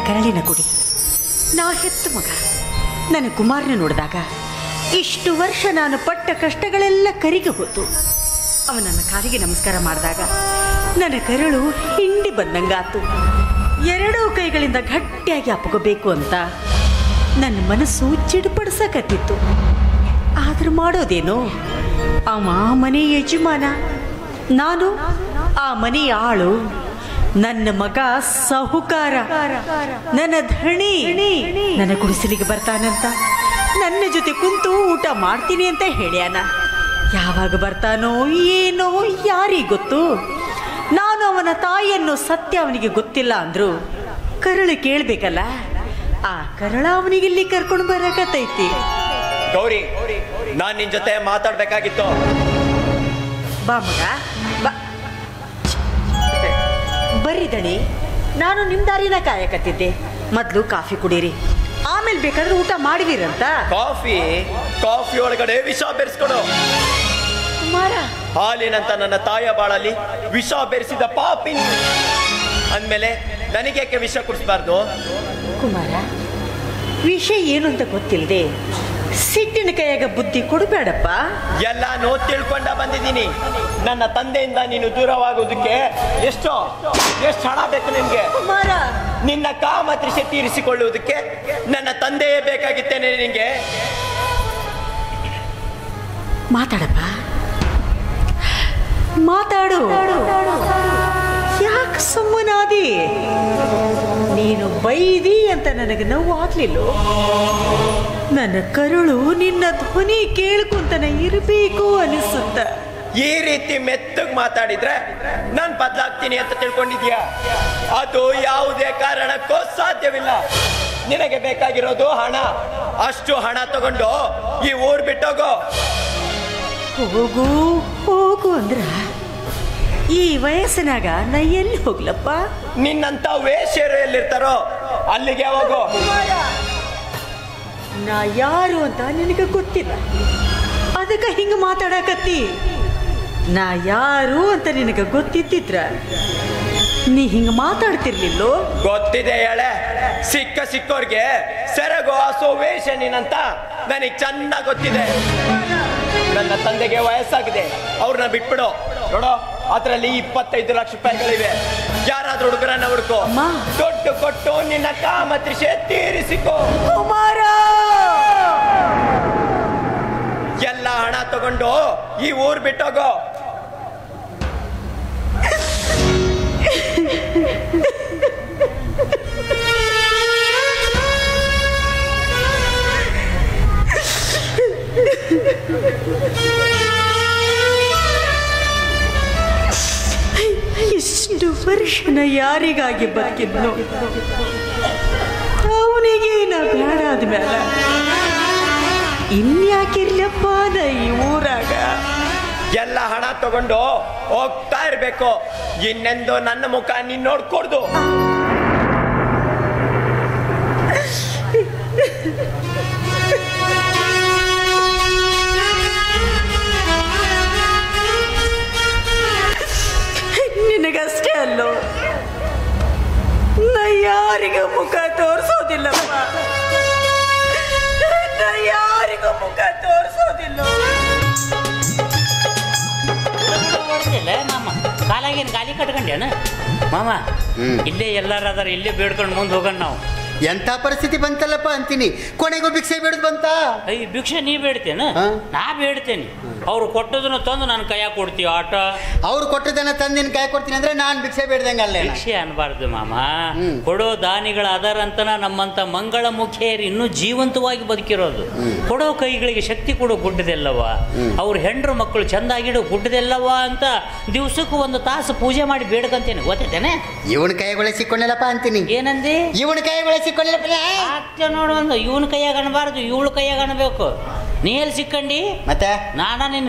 Speaker 5: ಕರಳಿನ ಕುಡಿ ನಾ ಹೆತ್ತು ಮಗ ನನ್ನ ಕುಮಾರನ ನೋಡಿದಾಗ ಇಷ್ಟು ವರ್ಷ ನಾನು ಪಟ್ಟ ಕಷ್ಟಗಳೆಲ್ಲ ಕರಿಗೆ ಹೋತು ಅವ ನನ್ನ ಕಾಲಿಗೆ ನಮಸ್ಕಾರ ಮಾಡಿದಾಗ ನನ್ನ ಕರಳು ಹಿಂಡಿ ಬಂದಂಗಾತು ಎರಡೂ ಕೈಗಳಿಂದ ಗಟ್ಟಿಯಾಗಿ ಅಪ್ಪಗೋಬೇಕು ಅಂತ ನನ್ನ ಮನಸ್ಸು ಚಿಡುಪಡಿಸಕತ್ತಿತ್ತು ಆದ್ರೆ ಮಾಡೋದೇನು ಅವ ಮನೆ ಯಜಮಾನ ನಾನು ಆ ಮನೆಯ ಆಳು ನನ್ನ ಮಗ ಸಾಹುಕಾರ ನನ್ನ ಧಣಿ ನನ್ನ ಗುಡಿಸಲಿಗೆ ಬರ್ತಾನಂತ ನನ್ನ ಜೊತೆ ಕುಂತು ಊಟ ಮಾಡ್ತೀನಿ ಅಂತ ಹೇಳ್ಯಾನ ಯಾವಾಗ ಬರ್ತಾನೋ ಏನೋ ಯಾರಿಗೆ ಗೊತ್ತು ನಾನು ಅವನ ತಾಯಿಯನ್ನು ಸತ್ಯ ಅವನಿಗೆ ಗೊತ್ತಿಲ್ಲ ಅಂದ್ರು ಕರಳು ಕೇಳ್ಬೇಕಲ್ಲ ಆ ಕರಳ ಅವನಿಗೆ ಇಲ್ಲಿ ಕರ್ಕೊಂಡು ಬರಕತ್ತೈತಿ
Speaker 6: ಗೌರಿ ನಾನ್ ನಿನ್ ಜೊತೆ ಮಾತಾಡ್ಬೇಕಾಗಿತ್ತು
Speaker 5: ಬಾ ಮಗ ಬಾ ಬರ್ರಿ ದಣಿ ನಾನು ನಿಮ್ಮ ದಾರಿನ ಕಾಯಕತ್ತಿದ್ದೆ ಮೊದಲು ಕಾಫಿ ಕುಡೀರಿ ಆಮೇಲೆ ಬೇಕಾದ್ರೆ ಊಟ ಮಾಡಿದಿರಂತ
Speaker 6: ಕಾಫಿ ಕಾಫಿ ಒಳಗಡೆ ವಿಷ ಬೆರೆಸ್ಕೊಡು
Speaker 5: ಕುಮಾರ
Speaker 6: ಹಾಲಿನಂತ ನನ್ನ ತಾಯ ಬಾಳಲ್ಲಿ ವಿಷ ಬೆರೆಸಿದ ಪಾಪಿ ನೀನು. ಅಂದ್ಮೇಲೆ ನನಗೇಕೆ ವಿಷ ಕುಡಿಸ್ಬಾರ್ದು
Speaker 5: ಕುಮಾರ ವಿಷಯ ಏನು ಅಂತ ಗೊತ್ತಿಲ್ಲದೆ ಸಿಟ್ಟಿನ ಕೈಯಾಗ ಬುದ್ಧಿ ಕೊಡಬೇಡಪ್ಪ
Speaker 6: ಎಲ್ಲಾನು ತಿಳ್ಕೊಂಡ ಬಂದಿದ್ದೀನಿ ನನ್ನ ತಂದೆಯಿಂದ ನೀನು ದೂರವಾಗೋದಕ್ಕೆ ಎಷ್ಟೋ ಎಷ್ಟು ಹಣ ಬೇಕು ನಿನ್ಗೆ
Speaker 5: ಕುಮಾರ
Speaker 6: ನಿನ್ನ ಕಾಮತ್ರಿಷೆ ತೀರಿಸಿಕೊಳ್ಳುವುದಕ್ಕೆ ನನ್ನ ತಂದೆಯೇ ಬೇಕಾಗಿತ್ತೇನೆ ನಿನ್ಗೆ
Speaker 5: ಮಾತಾಡಪ್ಪ ಮಾತಾಡು ಯಾಕೆ ಸುಮ್ಮನಾದಿ ನೀನು ಬೈದಿ ಅಂತ ನನಗೆ ನೋವು ಆಗ್ಲಿಲ್ಲ ನನ್ನ ಕರುಳು ನಿನ್ನ ಧ್ವನಿ ಕೇಳ್ಕೊಂತನ ಇರಬೇಕು ಅನಿಸುತ್ತ
Speaker 6: ಈ ರೀತಿ ಮೆತ್ತಗ್ ಮಾತಾಡಿದ್ರೆ ನಾನ್ ಬದಲಾಗ್ತೀನಿ ಅಂತ ತಿಳ್ಕೊಂಡಿದ್ಯಾ ಅದು ಯಾವುದೇ ಕಾರಣಕ್ಕೂ ಸಾಧ್ಯವಿಲ್ಲ ನಿನಗೆ ಬೇಕಾಗಿರೋದು ಹಣ ಅಷ್ಟು ಹಣ ತಗೊಂಡು ಈ ಊರ್ ಬಿಟ್ಟೋಗೋ
Speaker 5: ಹೋಗು ಹೋಗು ಅಂದ್ರ ಈ ವಯಸ್ಸಿನಾಗ ನಾ ಎಲ್ಲಿ ಹೋಗ್ಲಪ್ಪ
Speaker 6: ನಿನ್ನಂತ ವೇಶ್ಯರು ಎಲ್ಲಿರ್ತಾರೋ ಅಲ್ಲಿಗೆ ಹೋಗೋ
Speaker 5: ನಾ ಯಾರು ಅಂತ ನಿನಗೆ ಗೊತ್ತಿಲ್ಲ ಅದಕ್ಕೆ ಹಿಂಗ ಮಾತಾಡಕತ್ತಿ ನಾ ಯಾರು ಅಂತ ನಿನಗೆ ಗೊತ್ತಿದ್ದಿದ್ರ ನೀ ಹಿಂಗ ಮಾತಾಡ್ತಿರ್ಲಿಲ್ಲೋ
Speaker 6: ಗೊತ್ತಿದೆ ಹೇಳೆ ಸಿಕ್ಕ ಸಿಕ್ಕೋರ್ಗೆ ಸೆರಗು ಹಸು ವೇಷ ನೀನಂತ ನನಗೆ ಚೆನ್ನಾಗ್ ಗೊತ್ತಿದೆ ನನ್ನ ತಂದೆಗೆ ವಯಸ್ಸಾಗಿದೆ ಅವ್ರನ್ನ ಬಿಟ್ಬಿಡು ನೋಡೋ ಅದ್ರಲ್ಲಿ ಇಪ್ಪತ್ತೈದು ಲಕ್ಷ ರೂಪಾಯಿಗಳಿವೆ ಯಾರಾದ್ರೂ ಹುಡುಗರನ್ನ ಹುಡುಕೋ
Speaker 5: ಅಮ್ಮ.
Speaker 6: ದುಡ್ಡು ಕೊಟ್ಟು ನಿನ್ನ ಕಾಮತ್ರಿಷೆ ತೀರಿಸಿಕೋ
Speaker 5: ಕುಮಾರ
Speaker 6: ಎಲ್ಲ ಹಣ ತಗೊಂಡು ಈ ಊರ್ ಬಿಟ್ಟೋಗೋ
Speaker 5: ಇಷ್ಟು ವರ್ಷನ ಯಾರಿಗಾಗಿ ಬದುಕಿದ್ನು ಅವನಿಗೆ ನಾ ಬೇಡ ಆದ್ಮೇಲೆ ಇನ್ಯಾಕಿರ್ಲಪ್ಪ ನ ಈ ಊರಾಗ
Speaker 6: ಎಲ್ಲ ಹಣ ತಗೊಂಡು ಹೋಗ್ತಾ ಇರ್ಬೇಕು ಇನ್ನೆಂದು ನನ್ನ ಮುಖ ನೀನ್ ನೋಡ್ಕೊಡ್ದು
Speaker 5: ನಿನಗಷ್ಟೇ ಅಲ್ಲೋ ನಾ ಯಾರಿಗ ಮುಖ ತೋರಿಸೋದಿಲ್ಲಪ್ಪ ನಾ ಯಾರಿಗೂ ಮುಖ ತೋರಿಸೋದಿಲ್ಲ
Speaker 7: ಹೊಡೆದಿಲ್ಲ ಮಾಮ ಕಾಲಾಗೇನು ಗಾಲಿ ಕಟ್ಕೊಂಡೇನ ಮಾಮ ಇಲ್ಲೇ ಎಲ್ಲಾರ ಅದಾರ ಇಲ್ಲೇ ಬೇಡ್ಕೊಂಡು ಮುಂದೆ ಹೋಗೋಣ ನಾವು
Speaker 8: ಎಂಥ ಪರಿಸ್ಥಿತಿ ಬಂತಲ್ಲಪ್ಪ ಅಂತೀನಿ ಕೊನೆಗೂ ಭಿಕ್ಷೆ ಬೇಡದ್ ಬಂತ
Speaker 7: ಅಯ್ಯ ಭಿಕ್ಷೆ ನೀ ಬೇಡ್ತೇನ
Speaker 8: ಹಾ.
Speaker 7: ನಾ ಬೇಡ್ತೇನೆ ಅವ್ರು ಕೊಟ್ಟದನ್ನ ತಂದು ನನ್ನ ಕೈಯಾಗ ಕೊಡ್ತೀವಿ ಆಟ
Speaker 8: ಅವ್ರು ಕೊಟ್ಟದನ್ನ ತಂದಿನ ಕೈ ಕೊಡ್ತೀನಿ ಅಂದ್ರೆ ನಾನ್ ಭಿಕ್ಷೆ ಬೇಡ್ದಂಗ ಅಲ್ಲೇ
Speaker 7: ಭಿಕ್ಷೆ ಅನ್ಬಾರ್ದು ಮಾಮ
Speaker 8: ಹ್ಮ್.
Speaker 7: ಕೊಡೋ ದಾನಿಗಳ ಅದಾರಂತನ ನಮ್ಮಂತ ಮಂಗಳ ಮುಖಿಯರು ಇನ್ನೂ ಜೀವಂತವಾಗಿ ಬದುಕಿರೋದು ಕೊಡೋ ಕೈಗಳಿಗೆ ಶಕ್ತಿ ಕೊಡೋ ಗುಡ್ಡದೆಲ್ಲವ ಅವ್ರ ಹೆಂಡ್ರು ಮಕ್ಕಳು ಚಂದಾಗಿಡೋ ಗುಡ್ಡದೆಲ್ಲವ ಅಂತ ದಿವ್ಸಕ್ಕೂ ಒಂದು ತಾಸು ಪೂಜೆ ಮಾಡಿ ಬೇಡ್ಕಂತೇನೆ ಗೊತ್ತೈತೇನೆ
Speaker 8: ಇವನ ಕೈಗೊಳೆ ಸಿಕ್ಕೊಂಡಿಲ್ಲಪ್ಪ ಅಂತೀನಿ
Speaker 7: ಏನಂದಿ
Speaker 8: ಇವನ ಕೈಗೊಳೆ ಸಿಕ್ಕೊಂಡಿಲ್ಲಪ್ಪ
Speaker 7: ಆಗ್ತೇ ನೋಡು ಒಂದು ಇವನ ಕೈಯಾಗ ಅನ್ಬಾರ್ದು ಇವಳ ಕೈಯಾಗ ಅನ್ಬೇಕು ನೀ ಎಲ್ಲಿ ಸಿಕ್ಕಂಡಿ
Speaker 8: ಮತ್ತೆ
Speaker 7: ನಾನ ನಿನ್ನ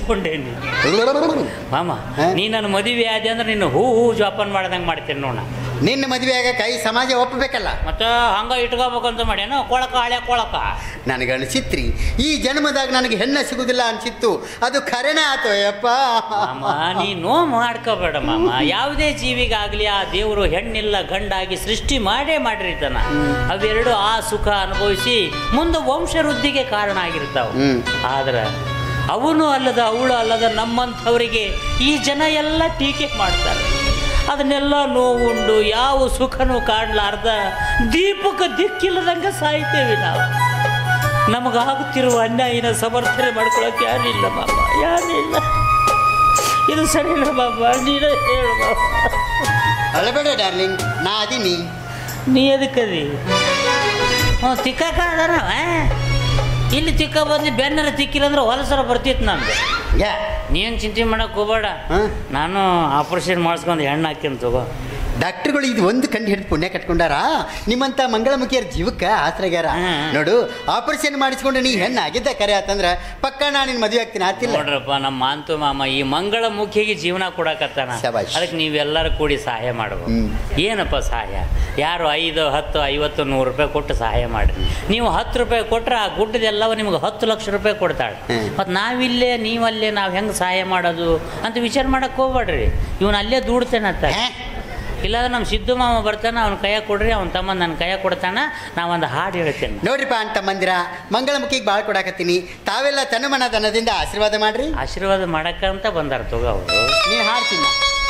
Speaker 7: ಸಿಕ್ಕಿಸ್ಕೊಂಡೇನಿ ಮಾಮ
Speaker 8: ಹಾ?
Speaker 7: ನೀ ನನ್ನ ಮದುವೆ ಆದ ಅಂದ್ರೆ ನಿನ್ನ ಹೂ ಹೂ ಜೋಪಾನ ಮಾಡ್ದಂಗೆ ಮಾಡ್ತೀನಿ ನೋಡ
Speaker 8: ನಿನ್ನ ಮದುವೆ ಆಗಕ್ಕೆ ಈ ಸಮಾಜ ಒಪ್ಪಬೇಕಲ್ಲ
Speaker 7: ಮತ್ತೆ ಹಂಗ ಇಟ್ಕೋಬೇಕಂತ ಮಾಡ್ಯಾನ ಕೊಳಕ ಹಳೆ ಕೊಳಕ
Speaker 8: ನನಗೆ ಅನಿಸಿತ್ರಿ ಈ ಜನ್ಮದಾಗ ನನಗೆ ಹೆಣ್ಣ ಸಿಗುದಿಲ್ಲ ಅನ್ಸಿತ್ತು ಅದು ಖರೇನೇ ಆತು ಯಪ್ಪ
Speaker 7: ಮಾಮ ನೀನು ಮಾಡ್ಕೋಬೇಡ ಮಾಮ ಯಾವುದೇ ಜೀವಿಗಾಗ್ಲಿ ಆ ದೇವರು ಹೆಣ್ಣಿಲ್ಲ ಗಂಡಾಗಿ ಸೃಷ್ಟಿ ಮಾಡೇ ಮಾಡಿರ್ತಾನ ಅವೆರಡು ಆ ಸುಖ ಅನುಭವಿಸಿ ಮುಂದೆ ವಂಶ ವೃದ್ಧಿಗೆ ಕಾರಣ ಆಗಿರ್ತಾವ
Speaker 8: ಹ್ಮ್.
Speaker 7: ಆದ್ರೆ ಅವನು ಅಲ್ಲದ ಅವಳು ಅಲ್ಲದ ನಮ್ಮಂಥವರಿಗೆ ಈ ಜನ ಎಲ್ಲ ಟೀಕೆ ಮಾಡ್ತಾರೆ ಅದನ್ನೆಲ್ಲ ನೋವುಂಡು ಯಾವ ಸುಖನೂ ಕಾಣಲಾರ್ದ ದೀಪಕ್ಕೆ ದಿಕ್ಕಿಲ್ಲದಂಗೆ ಸಾಯ್ತೇವೆ ನಾವು ನಮಗಾಗುತ್ತಿರುವ ಅನ್ಯಾಯನ ಸಮರ್ಥನೆ ಮಾಡ್ಕೊಳಕ್ಕೆ ಯಾರಿಲ್ಲ ಬಾಬಾ ಯಾರಿಲ್ಲ ಇದು ಸರಿ ಇಲ್ಲ ಬಾಬಾ ನೀನೇ ಹೇಳು ಬಾಬಾ
Speaker 8: ಅಳಬೇಡ ಡಾರ್ಲಿಂಗ್ ನಾ ಅದೀನಿ
Speaker 7: ನೀ ಎದಕ್ಕದಿ ಹ್ಞೂ ತಿಕ್ಕಕ ಅದಾನವ ಇಲ್ಲಿ ತಿಕ್ಕ ಬಂದು ಬೆನ್ನರ ತಿಕ್ಕಿಲ್ಲ ಅಂದ್ರೆ ಹೊಲಸರ ಬರ್ತಿತ್ತು ನಂದು
Speaker 8: ಯಾ
Speaker 7: ನೀನು ಚಿಂತೆ ಮಾಡಕ್ಕೆ ಹೋಗ್ಬೇಡ
Speaker 8: ಹಾಂ
Speaker 7: ನಾನು ಆಪರೇಷನ್ ಮಾಡಿಸ್ಕೊಂಡು ಹೆಣ್ಣು ಹಾಕ್ಯಂತ ತಗೋ
Speaker 8: ಡಾಕ್ಟರ್ಗಳು ಇದು ಒಂದು ಕಂಡು ಹಿಡಿದು ಪುಣ್ಯ ಕಟ್ಕೊಂಡಾರ ನಿಮ್ಮಂತ ಮಂಗಳಮುಖಿಯರ ಜೀವಕ್ಕೆ ಆಸರೆಗ್ಯಾರ
Speaker 7: ಹ್ಮ್.
Speaker 8: ನೋಡು ಆಪರೇಷನ್ ಮಾಡಿಸ್ಕೊಂಡು ನೀ ಹೆಣ್ಣು ಆಗಿದ್ದ ಕರೆ ಆತಂದ್ರ ಪಕ್ಕ ನಾ ನಿನ್ ಮದುವೆ ಆಗ್ತೀನಿ ಆತಿಲ್ಲ
Speaker 7: ನೋಡ್ರಪ್ಪ ನಮ್ಮ ಮಾಂತು ಮಾಮ ಈ ಮಂಗಳ ಮುಖಿಗೆ ಜೀವನ ಕೊಡಕತ್ತಾನ
Speaker 8: ಶಭಾಷ್.
Speaker 7: ಅದಕ್ಕೆ ನೀವೆಲ್ಲರೂ ಕೂಡಿ ಸಹಾಯ ಮಾಡ್ಬೇಕು
Speaker 8: ಹ್ಮ್.
Speaker 7: ಏನಪ್ಪ ಸಹಾಯ ಯಾರು ಐದು ಹತ್ತು ಐವತ್ತು ನೂರು ರೂಪಾಯಿ ಕೊಟ್ಟು ಸಹಾಯ ಮಾಡಿರಿ ನೀವು ಹತ್ತು ರೂಪಾಯಿ ಕೊಟ್ರೆ ಆ ಗುಡ್ಡದೆಲ್ಲವ ನಿಮ್ಗೆ ಹತ್ತು ಲಕ್ಷ ರೂಪಾಯಿ ಕೊಡ್ತಾಳೆ
Speaker 8: ಹ್ಮ್.
Speaker 7: ಮತ್ತು ನಾವಿಲ್ಲೇ ನೀವಲ್ಲೇ ನಾವು ಹೆಂಗೆ ಸಹಾಯ ಮಾಡೋದು ಅಂತ ವಿಚಾರ ಮಾಡಕ್ಕೆ ಹೋಗ್ಬೇಡ್ರಿ ಇವನು ಅಲ್ಲೇ ದುಡ್ತೇನತ್ತ
Speaker 8: ಹೇ?
Speaker 7: ಇಲ್ಲಾಂದ್ರೆ ನಮ್ಮ ಸಿದ್ದು ಮಾಮ ಬರ್ತಾನೆ ಅವ್ನ ಕೈಯಾಗ ಕೊಡ್ರಿ ಅವ್ನ ತಮ್ಮ ನನ್ನ ಕೈಯಾಗ ಕೊಡ್ತಾನ ನಾವೊಂದು ಹಾಡು ಹೇಳ್ತೇನೆ
Speaker 8: ನೋಡ್ರಿಪ್ಪ ಅಂತ ಮಂದಿರ ಮಂಗಳಮುಖಿಗೆ ಭಾಳ ಕೊಡಾಕತ್ತೀನಿ ತಾವೆಲ್ಲ ತನುಮನ ದನದಿಂದ ಆಶೀರ್ವಾದ ಮಾಡ್ರಿ
Speaker 7: ಆಶೀರ್ವಾದ ಮಾಡಕ್ಕಂತ ಬಂದಾರ ತಗೋ ಅವರು
Speaker 8: ನೀ ಹಾಡ್ತೀನಿ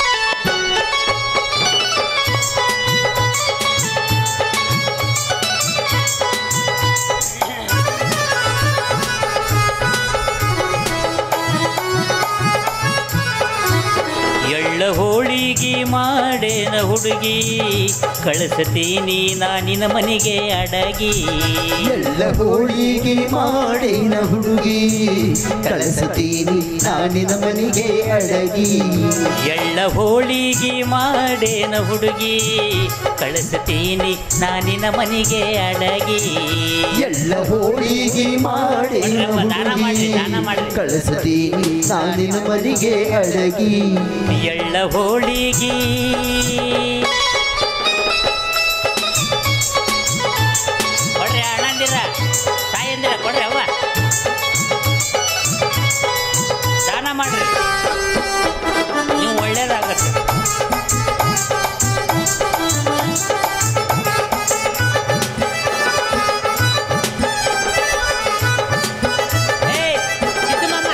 Speaker 7: ಎಳ್ಳ ಹೋಳಿಗೆ ಮಾಡೇನ ಹುಡುಗಿ ಕಳಿಸ್ತೀನಿ ನಾನಿನ ಮನೆಗೆ ಅಡಗಿ
Speaker 9: ಎಲ್ಲ ಹೋಳಿಗೆ ಮಾಡಿನ ಹುಡುಗಿ ಕಳಿಸತೀನಿ ನಾನಿನ ಮನೆಗೆ ಅಡಗಿ
Speaker 7: ಎಳ್ಳ ಹೋಳಿಗೆ ಮಾಡೇನ ಹುಡುಗಿ ಕಳಿಸ್ತೀನಿ ನಾನಿನ ಮನೆಗೆ ಅಡಗಿ
Speaker 9: ಎಲ್ಲ ಹೋಳಿಗೆ ಮಾಡಿನ
Speaker 7: ದಾನ ಮಾಡ್ರಿ, ದಾನ
Speaker 9: ಹುಡುಗಿ
Speaker 7: ಮಾಡ್ರಿ.
Speaker 9: ಕಳಿಸತೀನಿ ನಾನಿನ ಮನೆಗೆ ಅಡಗಿ
Speaker 7: ಎಳ್ಳ ಹೋಳಿಗೆ ಕೊಡ್ರಿ ಅಣ್ಣಂದಿರ ತಾಯಂದಿರ ಕೊಡ್ರಿ ಅವ್ವ ದಾನ ಮಾಡ್ರಿ ನೀವು ಒಳ್ಳೇದಾಗತ್ತೆ ಏಯ್, ಚಿಕ್ಕ ಮಾಮ.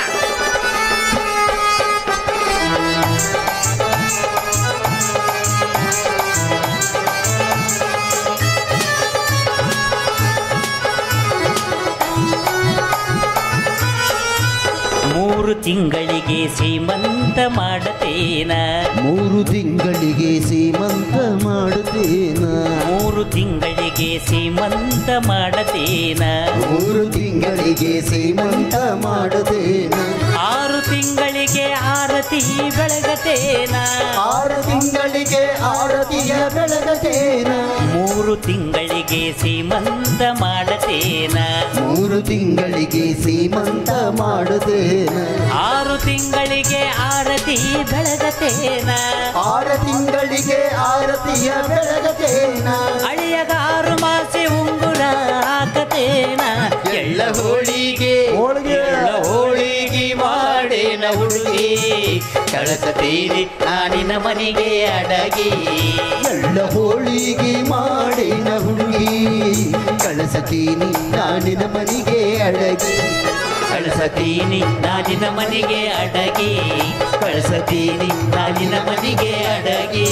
Speaker 7: ಮೂರು ತಿಂಗಳಿಗೆ ಶ್ರೀಮಂತ ಮಾಡತೇನ
Speaker 9: ಮೂರು ತಿಂಗಳಿಗೆ ಸೀಮಂತ ಮಾಡುತ್ತೇನ
Speaker 7: ಮೂರು ತಿಂಗಳಿಗೆ ಶ್ರೀಮಂತ ಮಾಡತೇನ
Speaker 9: ಮೂರು ತಿಂಗಳಿಗೆ ಸೀಮಂತ ಮಾಡುತ್ತೇನ
Speaker 7: ಆರು ತಿಂಗಳಿಗೆ ಆರತಿ ಬೆಳಗತೇನ
Speaker 9: ಆರು ತಿಂಗಳಿಗೆ ಆರತಿಯ ಬೆಳಗತೇನ
Speaker 7: ಮೂರು ತಿಂಗಳಿಗೆ ಶ್ರೀಮಂತ ಮಾಡತೇನ
Speaker 9: ಮೂರು ತಿಂಗಳಿಗೆ ಸೀಮಂತ ಮಾಡುತ್ತೇನ
Speaker 7: ಆರು ತಿಂಗಳಿಗೆ ಆರತಿ ಬೆಳಗತೇನ
Speaker 9: ಆರು ತಿಂಗಳಿಗೆ ಆರತಿಯ ಬೆಳಗತೇನ
Speaker 7: ಅಳಿಯಗ ಆರು ಮಾಸೆ ಉಂಗುರ ಹಾಕತೇನ ಎಳ್ಳ ಹೋಳಿಗೆ
Speaker 9: ಹೋಳಿಗೆ.
Speaker 7: ಎಳ್ಳ ಹೋಳಿಗೆ ಮಾಡೇನ ಹುಡುಗಿ ಕಳಸತೀರಿ ನಾನಿನ ಮನೆಗೆ ಅಡಗಿ
Speaker 9: ಎಲ್ಲ ಹೋಳಿಗೆ ಮಾಡಿನ ಹುಡುಗಿ ಕಳಿಸತೀನಿ ನಾನಿನ ಮನೆಗೆ ಅಡಗಿ
Speaker 7: ಕಳಸತೀನಿ ನಾನಿನ ಮನೆಗೆ ಅಡಗಿ ಕಳಸತೀನಿ ನಾನಿನ ಮನೆಗೆ ಅಡಗಿ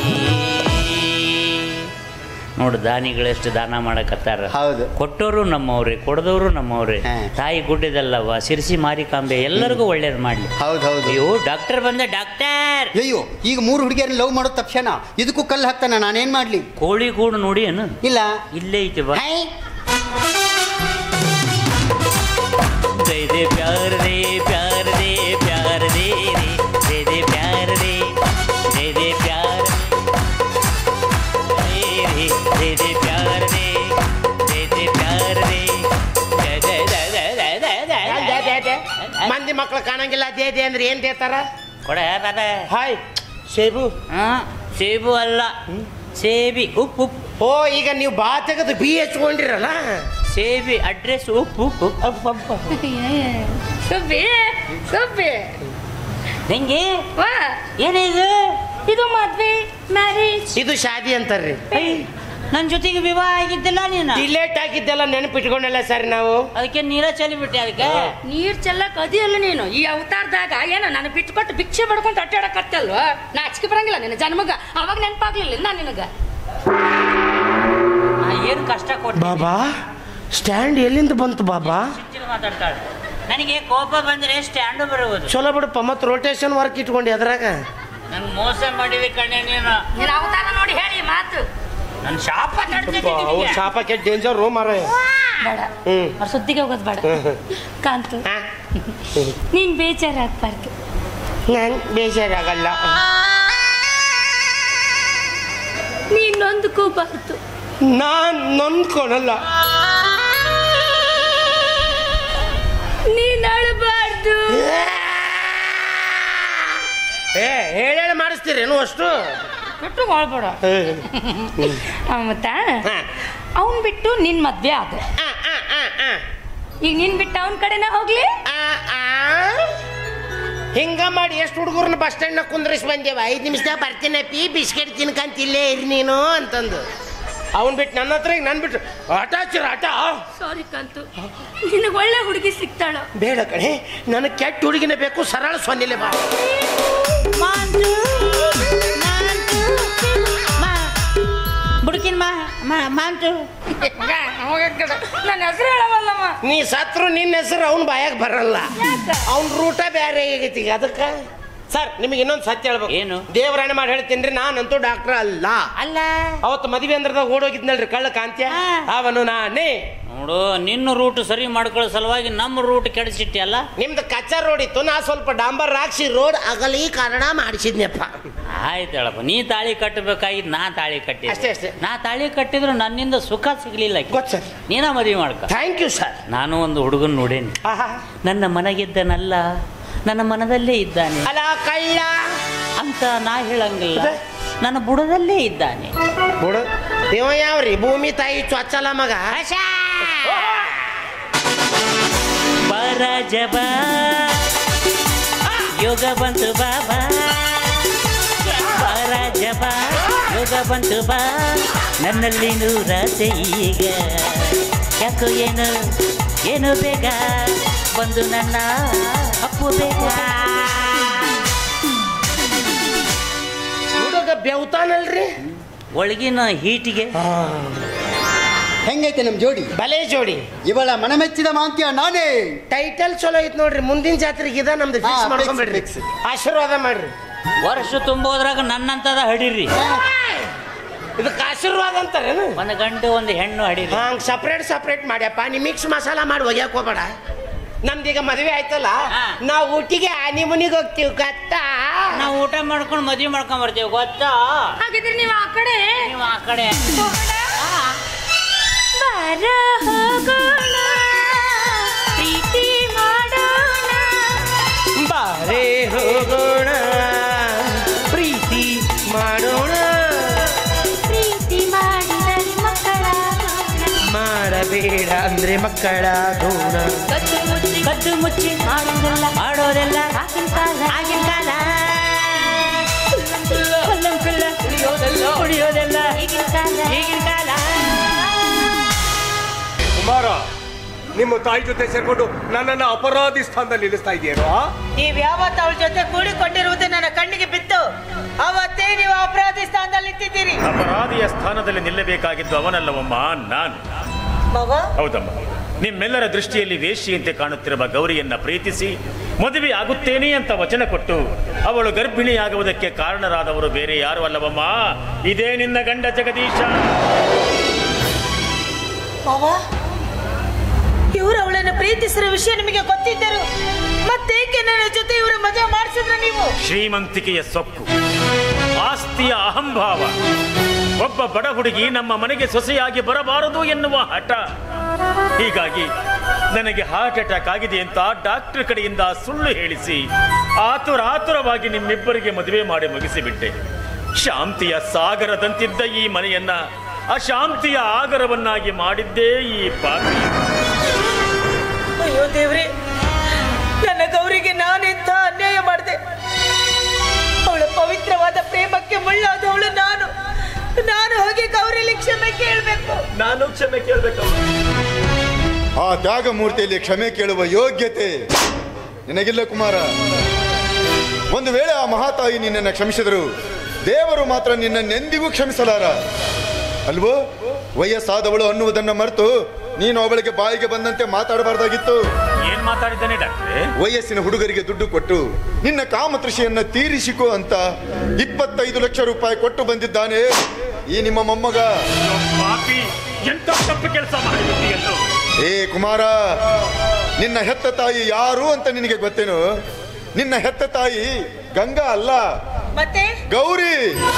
Speaker 7: ನೋಡು ದಾನಿಗಳೆಷ್ಟು ದಾನ ಮಾಡಕತ್ತಾರ
Speaker 8: ಹೌದು.
Speaker 7: ಕೊಟ್ಟವರು ನಮ್ಮವ್ರೆ ಕೊಡದವರು ನಮ್ಮವ್ರೆ
Speaker 8: ಹಾ.
Speaker 7: ತಾಯಿ ಗುಡ್ಡದಲ್ಲವ ಸಿರ್ಸಿ ಮಾರಿಕಾಂಬೆ ಎಲ್ಲರಿಗೂ ಒಳ್ಳೇದು ಮಾಡ್ಲಿ
Speaker 8: ಹೌದು ಹೌದು
Speaker 7: ಅಯ್ಯೋ ಡಾಕ್ಟರ್ ಬಂದ ಡಾಕ್ಟರ್
Speaker 8: ಅಯ್ಯೋ ಈಗ ಮೂರು ಹುಡುಗಿಯರನ್ನ ಲವ್ ಮಾಡೋದು ತಕ್ಷಣ ಇದಕ್ಕೂ ಕಲ್ಲು ಹಾಕ್ತಾನ ನಾನೇನ್ ಮಾಡ್ಲಿ
Speaker 7: ಕೋಳಿ ಗೂಡು ನೋಡಿ ಏನು
Speaker 8: ಇಲ್ಲ
Speaker 7: ಇಲ್ಲೇ ಐತಿ ಬಾ
Speaker 8: ಹೈ.
Speaker 7: दे दे प्यार दे प्यार दे प्यार दे रे दे दे प्यार दे दे दे प्यार दे रे दे दे प्यार दे दे दे प्यार दे दे दे दे दे दे दे
Speaker 1: ದೇ, ದೇ, ದೇ.
Speaker 7: दे
Speaker 1: ಮಂದಿ ಮಕ್ಳು ಕಾಣಂಗಿಲ್ಲ ದೇ ದೇ ಅಂದ್ರೆ ಏನ್ ದೇತಾರ
Speaker 7: ಕೊಡ ದಾದ
Speaker 1: ಹಾಯ್ ಸೇಬು
Speaker 7: ಹಾಂ ಸೇಬು ಅಲ್ಲ ಸೇಬಿ ಉಪ್ಪು ಉಪ್ಪು
Speaker 1: ಓ ಈಗ ನೀವು ಬಾ ತೆಗೆದು ಬಿ ಹಚ್ಕೊಂಡಿರಲ್ಲ
Speaker 7: ಸೇಬಿ ಅಡ್ರೆಸ್ ಉಪ್ಪು ಉಪ್ಪು ಅಪ್ಪಪ್ಪ
Speaker 2: ಸುಬ್ಬಿ ಸುಬ್ಬಿ
Speaker 7: ಹೆಂಗೆ
Speaker 2: ವಾ
Speaker 7: ಏನಿದು
Speaker 2: ಇದು ಮದ್ವೆ ಮ್ಯಾರೇಜ್
Speaker 1: ಇದು ಶಾದಿ ಅಂತಾರ್ರಿ
Speaker 7: ನನ್ನ ಜೊತೆಗೆ ವಿವಾಹ ಆಗಿದ್ದಿಲ್ಲ ನೀನು
Speaker 1: ಡಿಲೇಟ್ ಆಗಿದ್ದೆಲ್ಲ ನೆನಪಿಟ್ಕೊಂಡಲ್ಲ ಸರ್ ನಾವು
Speaker 7: ಅದಕ್ಕೆ ನೀರ ಚೆಲ್ಲಿಬಿಟ್ಟೆ ಅದಕ್ಕೆ
Speaker 2: ನೀರ್ ಚೆಲ್ಲಕ್ ಅದಿಯಲ್ಲ ನೀನು ಈ ಅವತಾರದಾಗ ಏನೋ ನಾನು ಬಿಟ್ಕೊಟ್ಟು ಭಿಕ್ಷೆ ಬಡ್ಕೊಂಡು ಅಡ್ಡಾಡಕತ್ತಲ್ವ ನಾಚಿಕೆ ಬರಂಗಿಲ್ಲ ನಿನ್ನ ಜನ್ಮಗ ಅವಾಗ ನೆನಪಾಗ್ಲಿಲ್ಲ ನಾನು ನಿನಗ
Speaker 7: ನಾ ಏನು ಕಷ್ಟ ಕೊಟ್ಟು
Speaker 1: ಬಾಬಾ ಸ್ಟ್ಯಾಂಡ್ ಎಲ್ಲಿಂದ ಬಂತು ಬಾಬಾ
Speaker 7: ಮಾತಾಡ್ತಾಳೆ ನನಗೆ ಕೋಪ ಬಂದ್ರೆ ಸ್ಟ್ಯಾಂಡು ಬರುವುದು
Speaker 1: ಚಲೋ ಬಿಡಪ್ಪ ಮತ್ತೆ ರೋಟೇಷನ್ ವರ್ಕ್ ಇಟ್ಕೊಂಡು ಅದ್ರಾಗ
Speaker 7: ನಂಗೆ ಮೋಸ ಮಾಡಿದೆ ಕಣ್ಣೆ ನೀನು
Speaker 2: ನಿನ್ನ ಅವತಾರ ನೋಡಿ ಹೇಳಿ ಮಾತು
Speaker 7: ನನ್ನ ಶಾಪ ತಡ್ತಿದ್ದೆ
Speaker 1: ಅವ್ರ
Speaker 7: ನಿನಗೆ.
Speaker 1: ಶಾಪಕ್ಕೆ ಡೇಂಜರ್ ರೋ ಮಾರ
Speaker 2: ಬೇಡ
Speaker 1: ಹ್ಮ್
Speaker 2: ಅವ್ರ ಸುದ್ದಿಗೆ ಹೋಗೋದು ಬೇಡ ಕಾಂತು
Speaker 1: ಹಾ?
Speaker 2: ನೀನ್ ಬೇಜಾರಾಗ್ಬಾರ್ದು
Speaker 1: ನಂಗ್ ಬೇಜಾರಾಗಲ್ಲ
Speaker 2: ನೀನ್ ನೊಂದ್ಕೋಬಾರ್ದು
Speaker 1: ನಾನ್ ನೊಂದ್ಕೊಳಲ್ಲ
Speaker 2: ನೀನ್ ಅಳಬಾರ್ದು
Speaker 1: ಏ ಹೇಳೇಳ ಮಾಡಿಸ್ತೀರೇನು ಅಷ್ಟು
Speaker 2: ಬಿಟ್ಟು ಮಾಡ್ಬೇಡ ಮತ್ತ
Speaker 1: ಹಾ.
Speaker 2: ಅವನ್ ಬಿಟ್ಟು ನಿನ್ ಮದ್ವೆ ಆದ
Speaker 1: ಆ, ಆ, ಆ, ಆ.
Speaker 2: ಈಗ ನಿನ್ ಬಿಟ್ಟು ಅವನ್ ಕಡೆನ ಹೋಗ್ಲಿ
Speaker 1: ಆ, ಆ. ಹಿಂಗ ಮಾಡಿ ಎಷ್ಟು ಹುಡುಗರನ್ನ ಬಸ್ ಸ್ಟ್ಯಾಂಡ್ ಕುಂದ್ರಿಸಿ ಬಂದೇವ ಐದು ನಿಮಿಷದಾಗ ಬರ್ತೀನಪ್ಪಿ ಬಿಸ್ಕೆಟ್ ತಿನ್ಕಂತ ಇಲ್ಲೇ ಇರಿ ನೀನು ಅಂತಂದು ಅವನ್ ಬಿಟ್ಟು ನನ್ನ ಹತ್ರ ಈಗ ನನ್ ಬಿಟ್ಟು ಆಟ ಹಚ್ಚಿರ ಆಟ
Speaker 2: ಸಾರಿ ಕಾಂತು ನಿನಗ್ ಒಳ್ಳೆ ಹುಡುಗಿ ಸಿಗ್ತಾಳ
Speaker 1: ಬೇಡ ಕಣೆ ನನಗೆ ಕೆಟ್ಟ ಹುಡುಗಿನೇ ಬೇಕು ಸರಳ ಸೊನ್ನೆಲೆ ಬಾ
Speaker 7: ಬುಡಕಿನ ಮಾ ಮಾ ಮಾಂತು
Speaker 2: ನನ್ನ ಹೆಸರು ಹೇಳವಲ್ಲಮ್ಮ
Speaker 1: ನೀ ಸತ್ರು ನಿನ್ನ ಹೆಸರು ಅವ್ನ ಬಾಯಾಗ ಬರಲ್ಲ ಅವ್ನ ರೂಟ ಬೇರೆ ಆಗೈತಿ ಈಗ ಅದಕ್ಕೆ ಸರ್ ನಿಮಗೆ ಇನ್ನೊಂದು ಸತ್ಯ ಹೇಳ್ಬೇಕು
Speaker 7: ಏನು?
Speaker 1: ದೇವರಾಣೆ ಮಾಡಿ ಹೇಳ್ತೀನಿ ನಾನಂತೂ ಡಾಕ್ಟರ್ ಅಲ್ಲ
Speaker 7: ಅಲ್ಲ
Speaker 1: ಅವತ್ತು ಮದುವೆ ಅಂದ್ರದಾಗ ಓಡೋಗಿದ್ನಲ್ರಿ ಕಳ್ಳ ಕಾಂತ್ಯ ಅವನು ನಾನೇ
Speaker 7: ನೋಡು ನಿನ್ನ ರೂಟ್ ಸರಿ ಮಾಡ್ಕೊಳ್ಳೋ ಸಲುವಾಗಿ ನಮ್ಮ ರೂಟ್ ಕೆಡಿಸಿಟ್ಟಿ ಅಲ್ಲ
Speaker 1: ನಿಮ್ದು ಕಚ್ಚಾ ರೋಡ್ ಇತ್ತು ನಾ ಸ್ವಲ್ಪ ಡಾಂಬರ್ ಹಾಕ್ಸಿ ರೋಡ್ ಅಗಲೀಕರಣ ಮಾಡಿಸಿದ್ನಪ್ಪ
Speaker 7: ಆಯ್ತು ಹೇಳಪ್ಪ ನೀ ತಾಳಿ ಕಟ್ಟಬೇಕಾಗಿದ್ದು ನಾ ತಾಳಿ ಕಟ್ಟಿ
Speaker 1: ಅಷ್ಟೇ, ಅಷ್ಟೇ.
Speaker 7: ನಾ ತಾಳಿ ಕಟ್ಟಿದ್ರು ನನ್ನಿಂದ ಸುಖ ಸಿಗ್ಲಿಲ್ಲ ಆಕಿಗೆ.
Speaker 1: ಗೊತ್ತು ಸರ್
Speaker 7: ನೀನ ಮದುವೆ ಮಾಡ್ಕ
Speaker 1: ಥ್ಯಾಂಕ್ ಯು ಸರ್
Speaker 7: ನಾನು ಒಂದು ಹುಡುಗನ್ ನೋಡೇನಿ
Speaker 1: ಆಹಾ
Speaker 7: ನನ್ನ ಮನಗೆದ್ದನಲ್ಲ ನನ್ನ ಮನದಲ್ಲೇ ಇದ್ದಾನೆ
Speaker 1: ಅಲ್ಲ ಕಳ್ಳ
Speaker 7: ಅಂತ ನಾ ಹೇಳಂಗಿಲ್ಲ
Speaker 1: ಅದೇ.
Speaker 7: ನನ್ನ ಬುಡದಲ್ಲೇ ಇದ್ದಾನೆ
Speaker 1: ಬಿಡು ಇವ ಯಾವ್ರಿ ಭೂಮಿ ತಾಯಿ ಚೊಚ್ಚಲ ಮಗ
Speaker 7: ಬರ ಜಬ ಯೋಗ ಬಂತು ಬಾಬಾ ಬರ ಜಬ ಯೋಗ ಬಂತು ಬಾ ನನ್ನಲ್ಲಿ ನೂರಾಸೆ ಈಗ ಯಾಕೋ ಏನು ಏನು ಬೇಗ ಬಂದು ನನ್ನ ಅಪ್ಪು ಬೇಗ
Speaker 1: ಹುಡುಗ ಬೆವ್ತಾನಲ್ರಿ
Speaker 7: ಒಳಗಿನ ಹೀಟಿಗೆ
Speaker 8: ಹೆಂಗೈತೆ ನಮ್ ಜೋಡಿ
Speaker 1: ಬಲೆ ಜೋಡಿ
Speaker 8: ಇವಳ ಮನಮೆಚ್ಚಿದ ಮಾಂತ್ಯ ನಾನೇ
Speaker 1: ಟೈಟಲ್ ಚಲೋ ಐತ್ ನೋಡ್ರಿ ಮುಂದಿನ ಜಾತ್ರೆಗೆ ಇದ ನಮ್ದು ಫಿಕ್ಸ್
Speaker 8: ಹಾ,
Speaker 1: ಮಾಡ್ಕೊಂಡ್ಬಿಡ್ರಿ
Speaker 8: fix,
Speaker 1: ಆಶೀರ್ವಾದ ಮಾಡ್ರಿ
Speaker 7: ವರ್ಷ ತುಂಬೋದ್ರಾಗ ನನ್ನಂತದ ಹಡಿರಿ
Speaker 1: ಇದಕ್ಕೆ ಆಶೀರ್ವಾದ ಅಂತಾರೇನು
Speaker 7: ಒಂದು ಗಂಟೆ ಒಂದು ಹೆಣ್ಣು ಹಡಿರಿ
Speaker 1: ಹಂಗ್ ಸಪ್ರೇಟ್ ಸಪ್ರೇಟ್ ಮಾಡ್ಯಪ್ಪ ನೀ ಮಿಕ್ಸ್ ಮಸಾಲ ಮಾಡಿ ಒಗ್ಯಾಕ್ ಹೋಗ್ಬೇಡ ನಮ್ದೀಗ ಮದುವೆ ಆಯ್ತಲ್ಲ
Speaker 7: ಹಾ.
Speaker 1: ನಾವು ಊಟಿಗೆ ನಿಮ್ಮನಿಗೆ ಹೋಗ್ತೀವಿ ಗೊತ್ತಾ
Speaker 7: ನಾವು ಊಟ ಮಾಡ್ಕೊಂಡು ಮದುವೆ ಮಾಡ್ಕೊಂಡ್ ಬರ್ತೀವಿ ಗೊತ್ತಾ
Speaker 2: ಹಾಗಿದ್ರೆ ನೀವು ಆ ಕಡೆ
Speaker 7: ನೀವು ಆ ಕಡೆ
Speaker 2: ಬರ ಹೋಗೋಣ ಪ್ರೀತಿ ಮಾಡೋಣ
Speaker 1: ಬಾರೇ ಹೋಗೋಣ ಪ್ರೀತಿ ಮಾಡೋಣ
Speaker 2: ಪ್ರೀತಿ ಮಾಡಿದರೆ ಮಕ್ಕಳಾಗೋಣ
Speaker 1: ಮಾಡಬೇಡ ಅಂದ್ರೆ ಮಕ್ಕಳಾಗೋಣ
Speaker 2: ಕದ್ದು ಮುಚ್ಚಿ
Speaker 7: ಕದ್ದು ಮುಚ್ಚಿ
Speaker 2: ಮಾಡೋದೆಲ್ಲ
Speaker 7: ಮಾಡೋದೆಲ್ಲ
Speaker 2: ಆಗಿನ ಕಾಲ
Speaker 7: ಆಗಿನ ಕಾಲ ಕೊಲ್ಲಂ ಕೊಲ್ಲ ಕುಡಿಯೋದೆಲ್ಲ
Speaker 2: ಈಗಿನ ಕಾಲ
Speaker 7: ಈಗಿನ ಕಾಲ
Speaker 10: ಕುಮಾರ ನಿಮ್ಮ ತಾಯಿ ಜೊತೆ ಸೇರ್ಕೊಂಡು ನನ್ನನ್ನ ಅಪರಾಧಿ ಸ್ಥಾನದಲ್ಲಿ ನಿಲ್ಲಿಸ್ತಾ ಇದೆಯೇನೋ
Speaker 11: ನೀವ್ ಯಾವತ್ತು ಅವಳ ಜೊತೆ ಕೂಡಿಕೊಂಡಿರುವುದು ನನ್ನ ಕಣ್ಣಿಗೆ ಬಿತ್ತು ಅವತ್ತೇ ನೀವು ಅಪರಾಧಿ ಸ್ಥಾನದಲ್ಲಿ ನಿಂತಿದ್ದೀರಿ
Speaker 12: ಅಪರಾಧಿಯ ಸ್ಥಾನದಲ್ಲಿ ನಿಲ್ಲಬೇಕಾಗಿದ್ದು ಅವನಲ್ಲವಮ್ಮ ನಾನು
Speaker 11: ಮವ
Speaker 12: ಹೌದಮ್ಮ ನಿಮ್ಮೆಲ್ಲರ ದೃಷ್ಟಿಯಲ್ಲಿ ವೇಶ್ಯೆಯಂತೆ ಕಾಣುತ್ತಿರುವ ಗೌರಿಯನ್ನ ಪ್ರೀತಿಸಿ ಮದುವೆ ಆಗುತ್ತೇನೆ ಅಂತ ವಚನ ಕೊಟ್ಟು ಅವಳು ಗರ್ಭಿಣಿಯಾಗುವುದಕ್ಕೆ ಕಾರಣರಾದವರು ಬೇರೆ ಯಾರು ಅಲ್ಲವಮ್ಮ ಇದೇ ನಿನ್ನ ಗಂಡ ಜಗದೀಶ
Speaker 11: ಮವ ಇವರು ಅವಳನ್ನು ಪ್ರೀತಿಸಿರೋ ವಿಷಯ ನಿಮಗೆ ಗೊತ್ತಿದ್ದರು ಮತ್ತೇಕೆ ನನ್ನ ಜೊತೆ ಇವರ ಮದುವೆ ಮಾಡಿಸಿದ್ರ ನೀವು
Speaker 12: ಶ್ರೀಮಂತಿಕೆಯ ಸೊಕ್ಕು ಆಸ್ತಿಯ ಅಹಂಭಾವ ಒಬ್ಬ ಬಡ ಹುಡುಗಿ ನಮ್ಮ ಮನೆಗೆ ಸೊಸೆಯಾಗಿ ಬರಬಾರದು ಎನ್ನುವ ಹಠ ಹೀಗಾಗಿ ನನಗೆ ಹಾರ್ಟ್ ಅಟ್ಯಾಕ್ ಆಗಿದೆ ಅಂತ ಡಾಕ್ಟರ್ ಕಡೆಯಿಂದ ಸುಳ್ಳು ಹೇಳಿಸಿ ಆತುರ ಆತುರವಾಗಿ ನಿಮ್ಮಿಬ್ಬರಿಗೆ ಮದುವೆ ಮಾಡಿ ಮುಗಿಸಿಬಿಟ್ಟೆ ಶಾಂತಿಯ ಸಾಗರದಂತಿದ್ದ ಈ ಮನೆಯನ್ನ ಅಶಾಂತಿಯ ಆಗರವನ್ನಾಗಿ ಮಾಡಿದ್ದೇ ಈ ಪಾಪಿ
Speaker 11: ಅಯ್ಯೋ ದೇವ್ರೆ ನನ್ನ ಗೌರಿಗೆ ನಾನೆಂಥ ಅನ್ಯಾಯ ಮಾಡಿದೆ ಅವಳ ಪವಿತ್ರವಾದ ಪ್ರೇಮಕ್ಕೆ ಮುಳ್ಳಾದವಳು ನಾನು ನಾನು ಹೋಗಿ ಗೌರಿಲಿ ಕ್ಷಮೆ ಕೇಳಬೇಕು
Speaker 6: ನಾನು ಕ್ಷಮೆ ಕೇಳ್ಬೇಕು
Speaker 13: ಆ ತ್ಯಾಗಮೂರ್ತಿಯಲ್ಲಿ ಕ್ಷಮೆ ಕೇಳುವ ಯೋಗ್ಯತೆ ನಿನಗಿಲ್ಲ ಕುಮಾರ ಒಂದು ವೇಳೆ ಆ ಮಹಾತಾಯಿ ನಿನ್ನನ್ನು ಕ್ಷಮಿಸಿದರು ದೇವರು ಮಾತ್ರ ನಿನ್ನನ್ನೆಂದಿಗೂ ಕ್ಷಮಿಸಲಾರ ಅಲ್ವೋ ವಯಸ್ಸಾದವಳು ಅನ್ನುವುದನ್ನು ಮರೆತು ನೀನು ಅವಳಿಗೆ ಬಾಯಿಗೆ ಬಂದಂತೆ ಮಾತಾಡಬಾರ್ದಾಗಿತ್ತು
Speaker 12: ಏನ್ ಮಾತಾಡಿದ್ದಾನೆ ಡಾಕ್ಟ್ರೆ
Speaker 13: ವಯಸ್ಸಿನ ಹುಡುಗರಿಗೆ ದುಡ್ಡು ಕೊಟ್ಟು ನಿನ್ನ ಕಾಮತೃಷಿಯನ್ನ ತೀರಿಸಿಕೋ ಅಂತ ಇಪ್ಪತ್ತೈದು ಲಕ್ಷ ರೂಪಾಯಿ ಕೊಟ್ಟು ಬಂದಿದ್ದಾನೆ ಈ ನಿಮ್ಮ ಮೊಮ್ಮಗ
Speaker 12: ಪಾಪಿ ಎಂತ ತಪ್ಪು ಕೆಲಸ ಮಾಡಿದ್ದೀಯಲ್ಲೋ
Speaker 13: ಏ ಕುಮಾರ ನಿನ್ನ ಹೆತ್ತ ತಾಯಿ ಯಾರು ಅಂತ ನಿನಗೆ ಗೊತ್ತೇನು ನಿನ್ನ ಹೆತ್ತ ತಾಯಿ ಗಂಗಾ ಅಲ್ಲ
Speaker 11: ಮತ್ತೆ
Speaker 13: ಗೌರಿ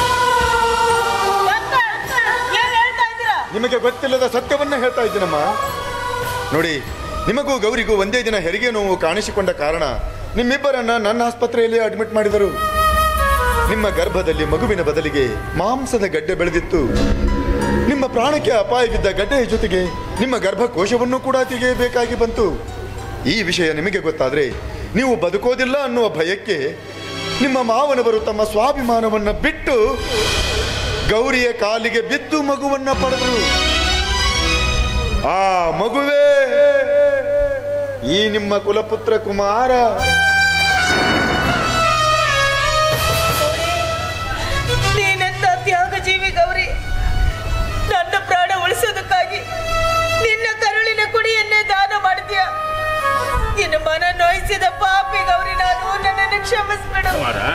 Speaker 11: ಏನ್ ಹೇಳ್ತಾ ಇದ್ದೀರಾ
Speaker 13: ನಿಮಗೆ ಗೊತ್ತಿಲ್ಲದ ಸತ್ಯವನ್ನ ಹೇಳ್ತಾ ಇದ್ದೀನಮ್ಮ ನೋಡಿ ನಿಮಗೂ ಗೌರಿಗೂ ಒಂದೇ ದಿನ ಹೆರಿಗೆ ನೋವು ಕಾಣಿಸಿಕೊಂಡ ಕಾರಣ ನಿಮ್ಮಿಬ್ಬರನ್ನ ನನ್ನ ಆಸ್ಪತ್ರೆಯಲ್ಲಿ ಅಡ್ಮಿಟ್ ಮಾಡಿದರು ನಿಮ್ಮ ಗರ್ಭದಲ್ಲಿ ಮಗುವಿನ ಬದಲಿಗೆ ಮಾಂಸದ ಗಡ್ಡೆ ಬೆಳೆದಿತ್ತು ನಿಮ್ಮ ಪ್ರಾಣಕ್ಕೆ ಅಪಾಯವಿದ್ದ ಗಡ್ಡೆಯ ಜೊತೆಗೆ ನಿಮ್ಮ ಗರ್ಭಕೋಶವನ್ನು ಕೂಡ ತೆಗೆಯಬೇಕಾಗಿ ಬಂತು ಈ ವಿಷಯ ನಿಮಗೆ ಗೊತ್ತಾದ್ರೆ ನೀವು ಬದುಕೋದಿಲ್ಲ ಅನ್ನುವ ಭಯಕ್ಕೆ ನಿಮ್ಮ ಮಾವನವರು ತಮ್ಮ ಸ್ವಾಭಿಮಾನವನ್ನ ಬಿಟ್ಟು ಗೌರಿಯ ಕಾಲಿಗೆ ಬಿದ್ದು ಮಗುವನ್ನ ಪಡೆದರು ಆ ಮಗುವೇ ಈ ನಿಮ್ಮ ಕುಲಪುತ್ರ ಕುಮಾರ
Speaker 11: ನೀನೆಂತ ತ್ಯಾಗ ಜೀವಿ ಗೌರಿ ನನ್ನ ಪ್ರಾಣ ಉಳಿಸೋದಕ್ಕಾಗಿ ನಿನ್ನ ಕರುಳಿನ ಕುಡಿಯನ್ನೇ ದಾನ ಮಾಡಿದ್ಯಾ ನಿನ್ನ ಮನ ನೋಯಿಸಿದ ಪಾಪಿ ಗೌರಿ ನಾನು ನನ್ನನ್ನು ಕ್ಷಮಿಸ್ಬಿಡು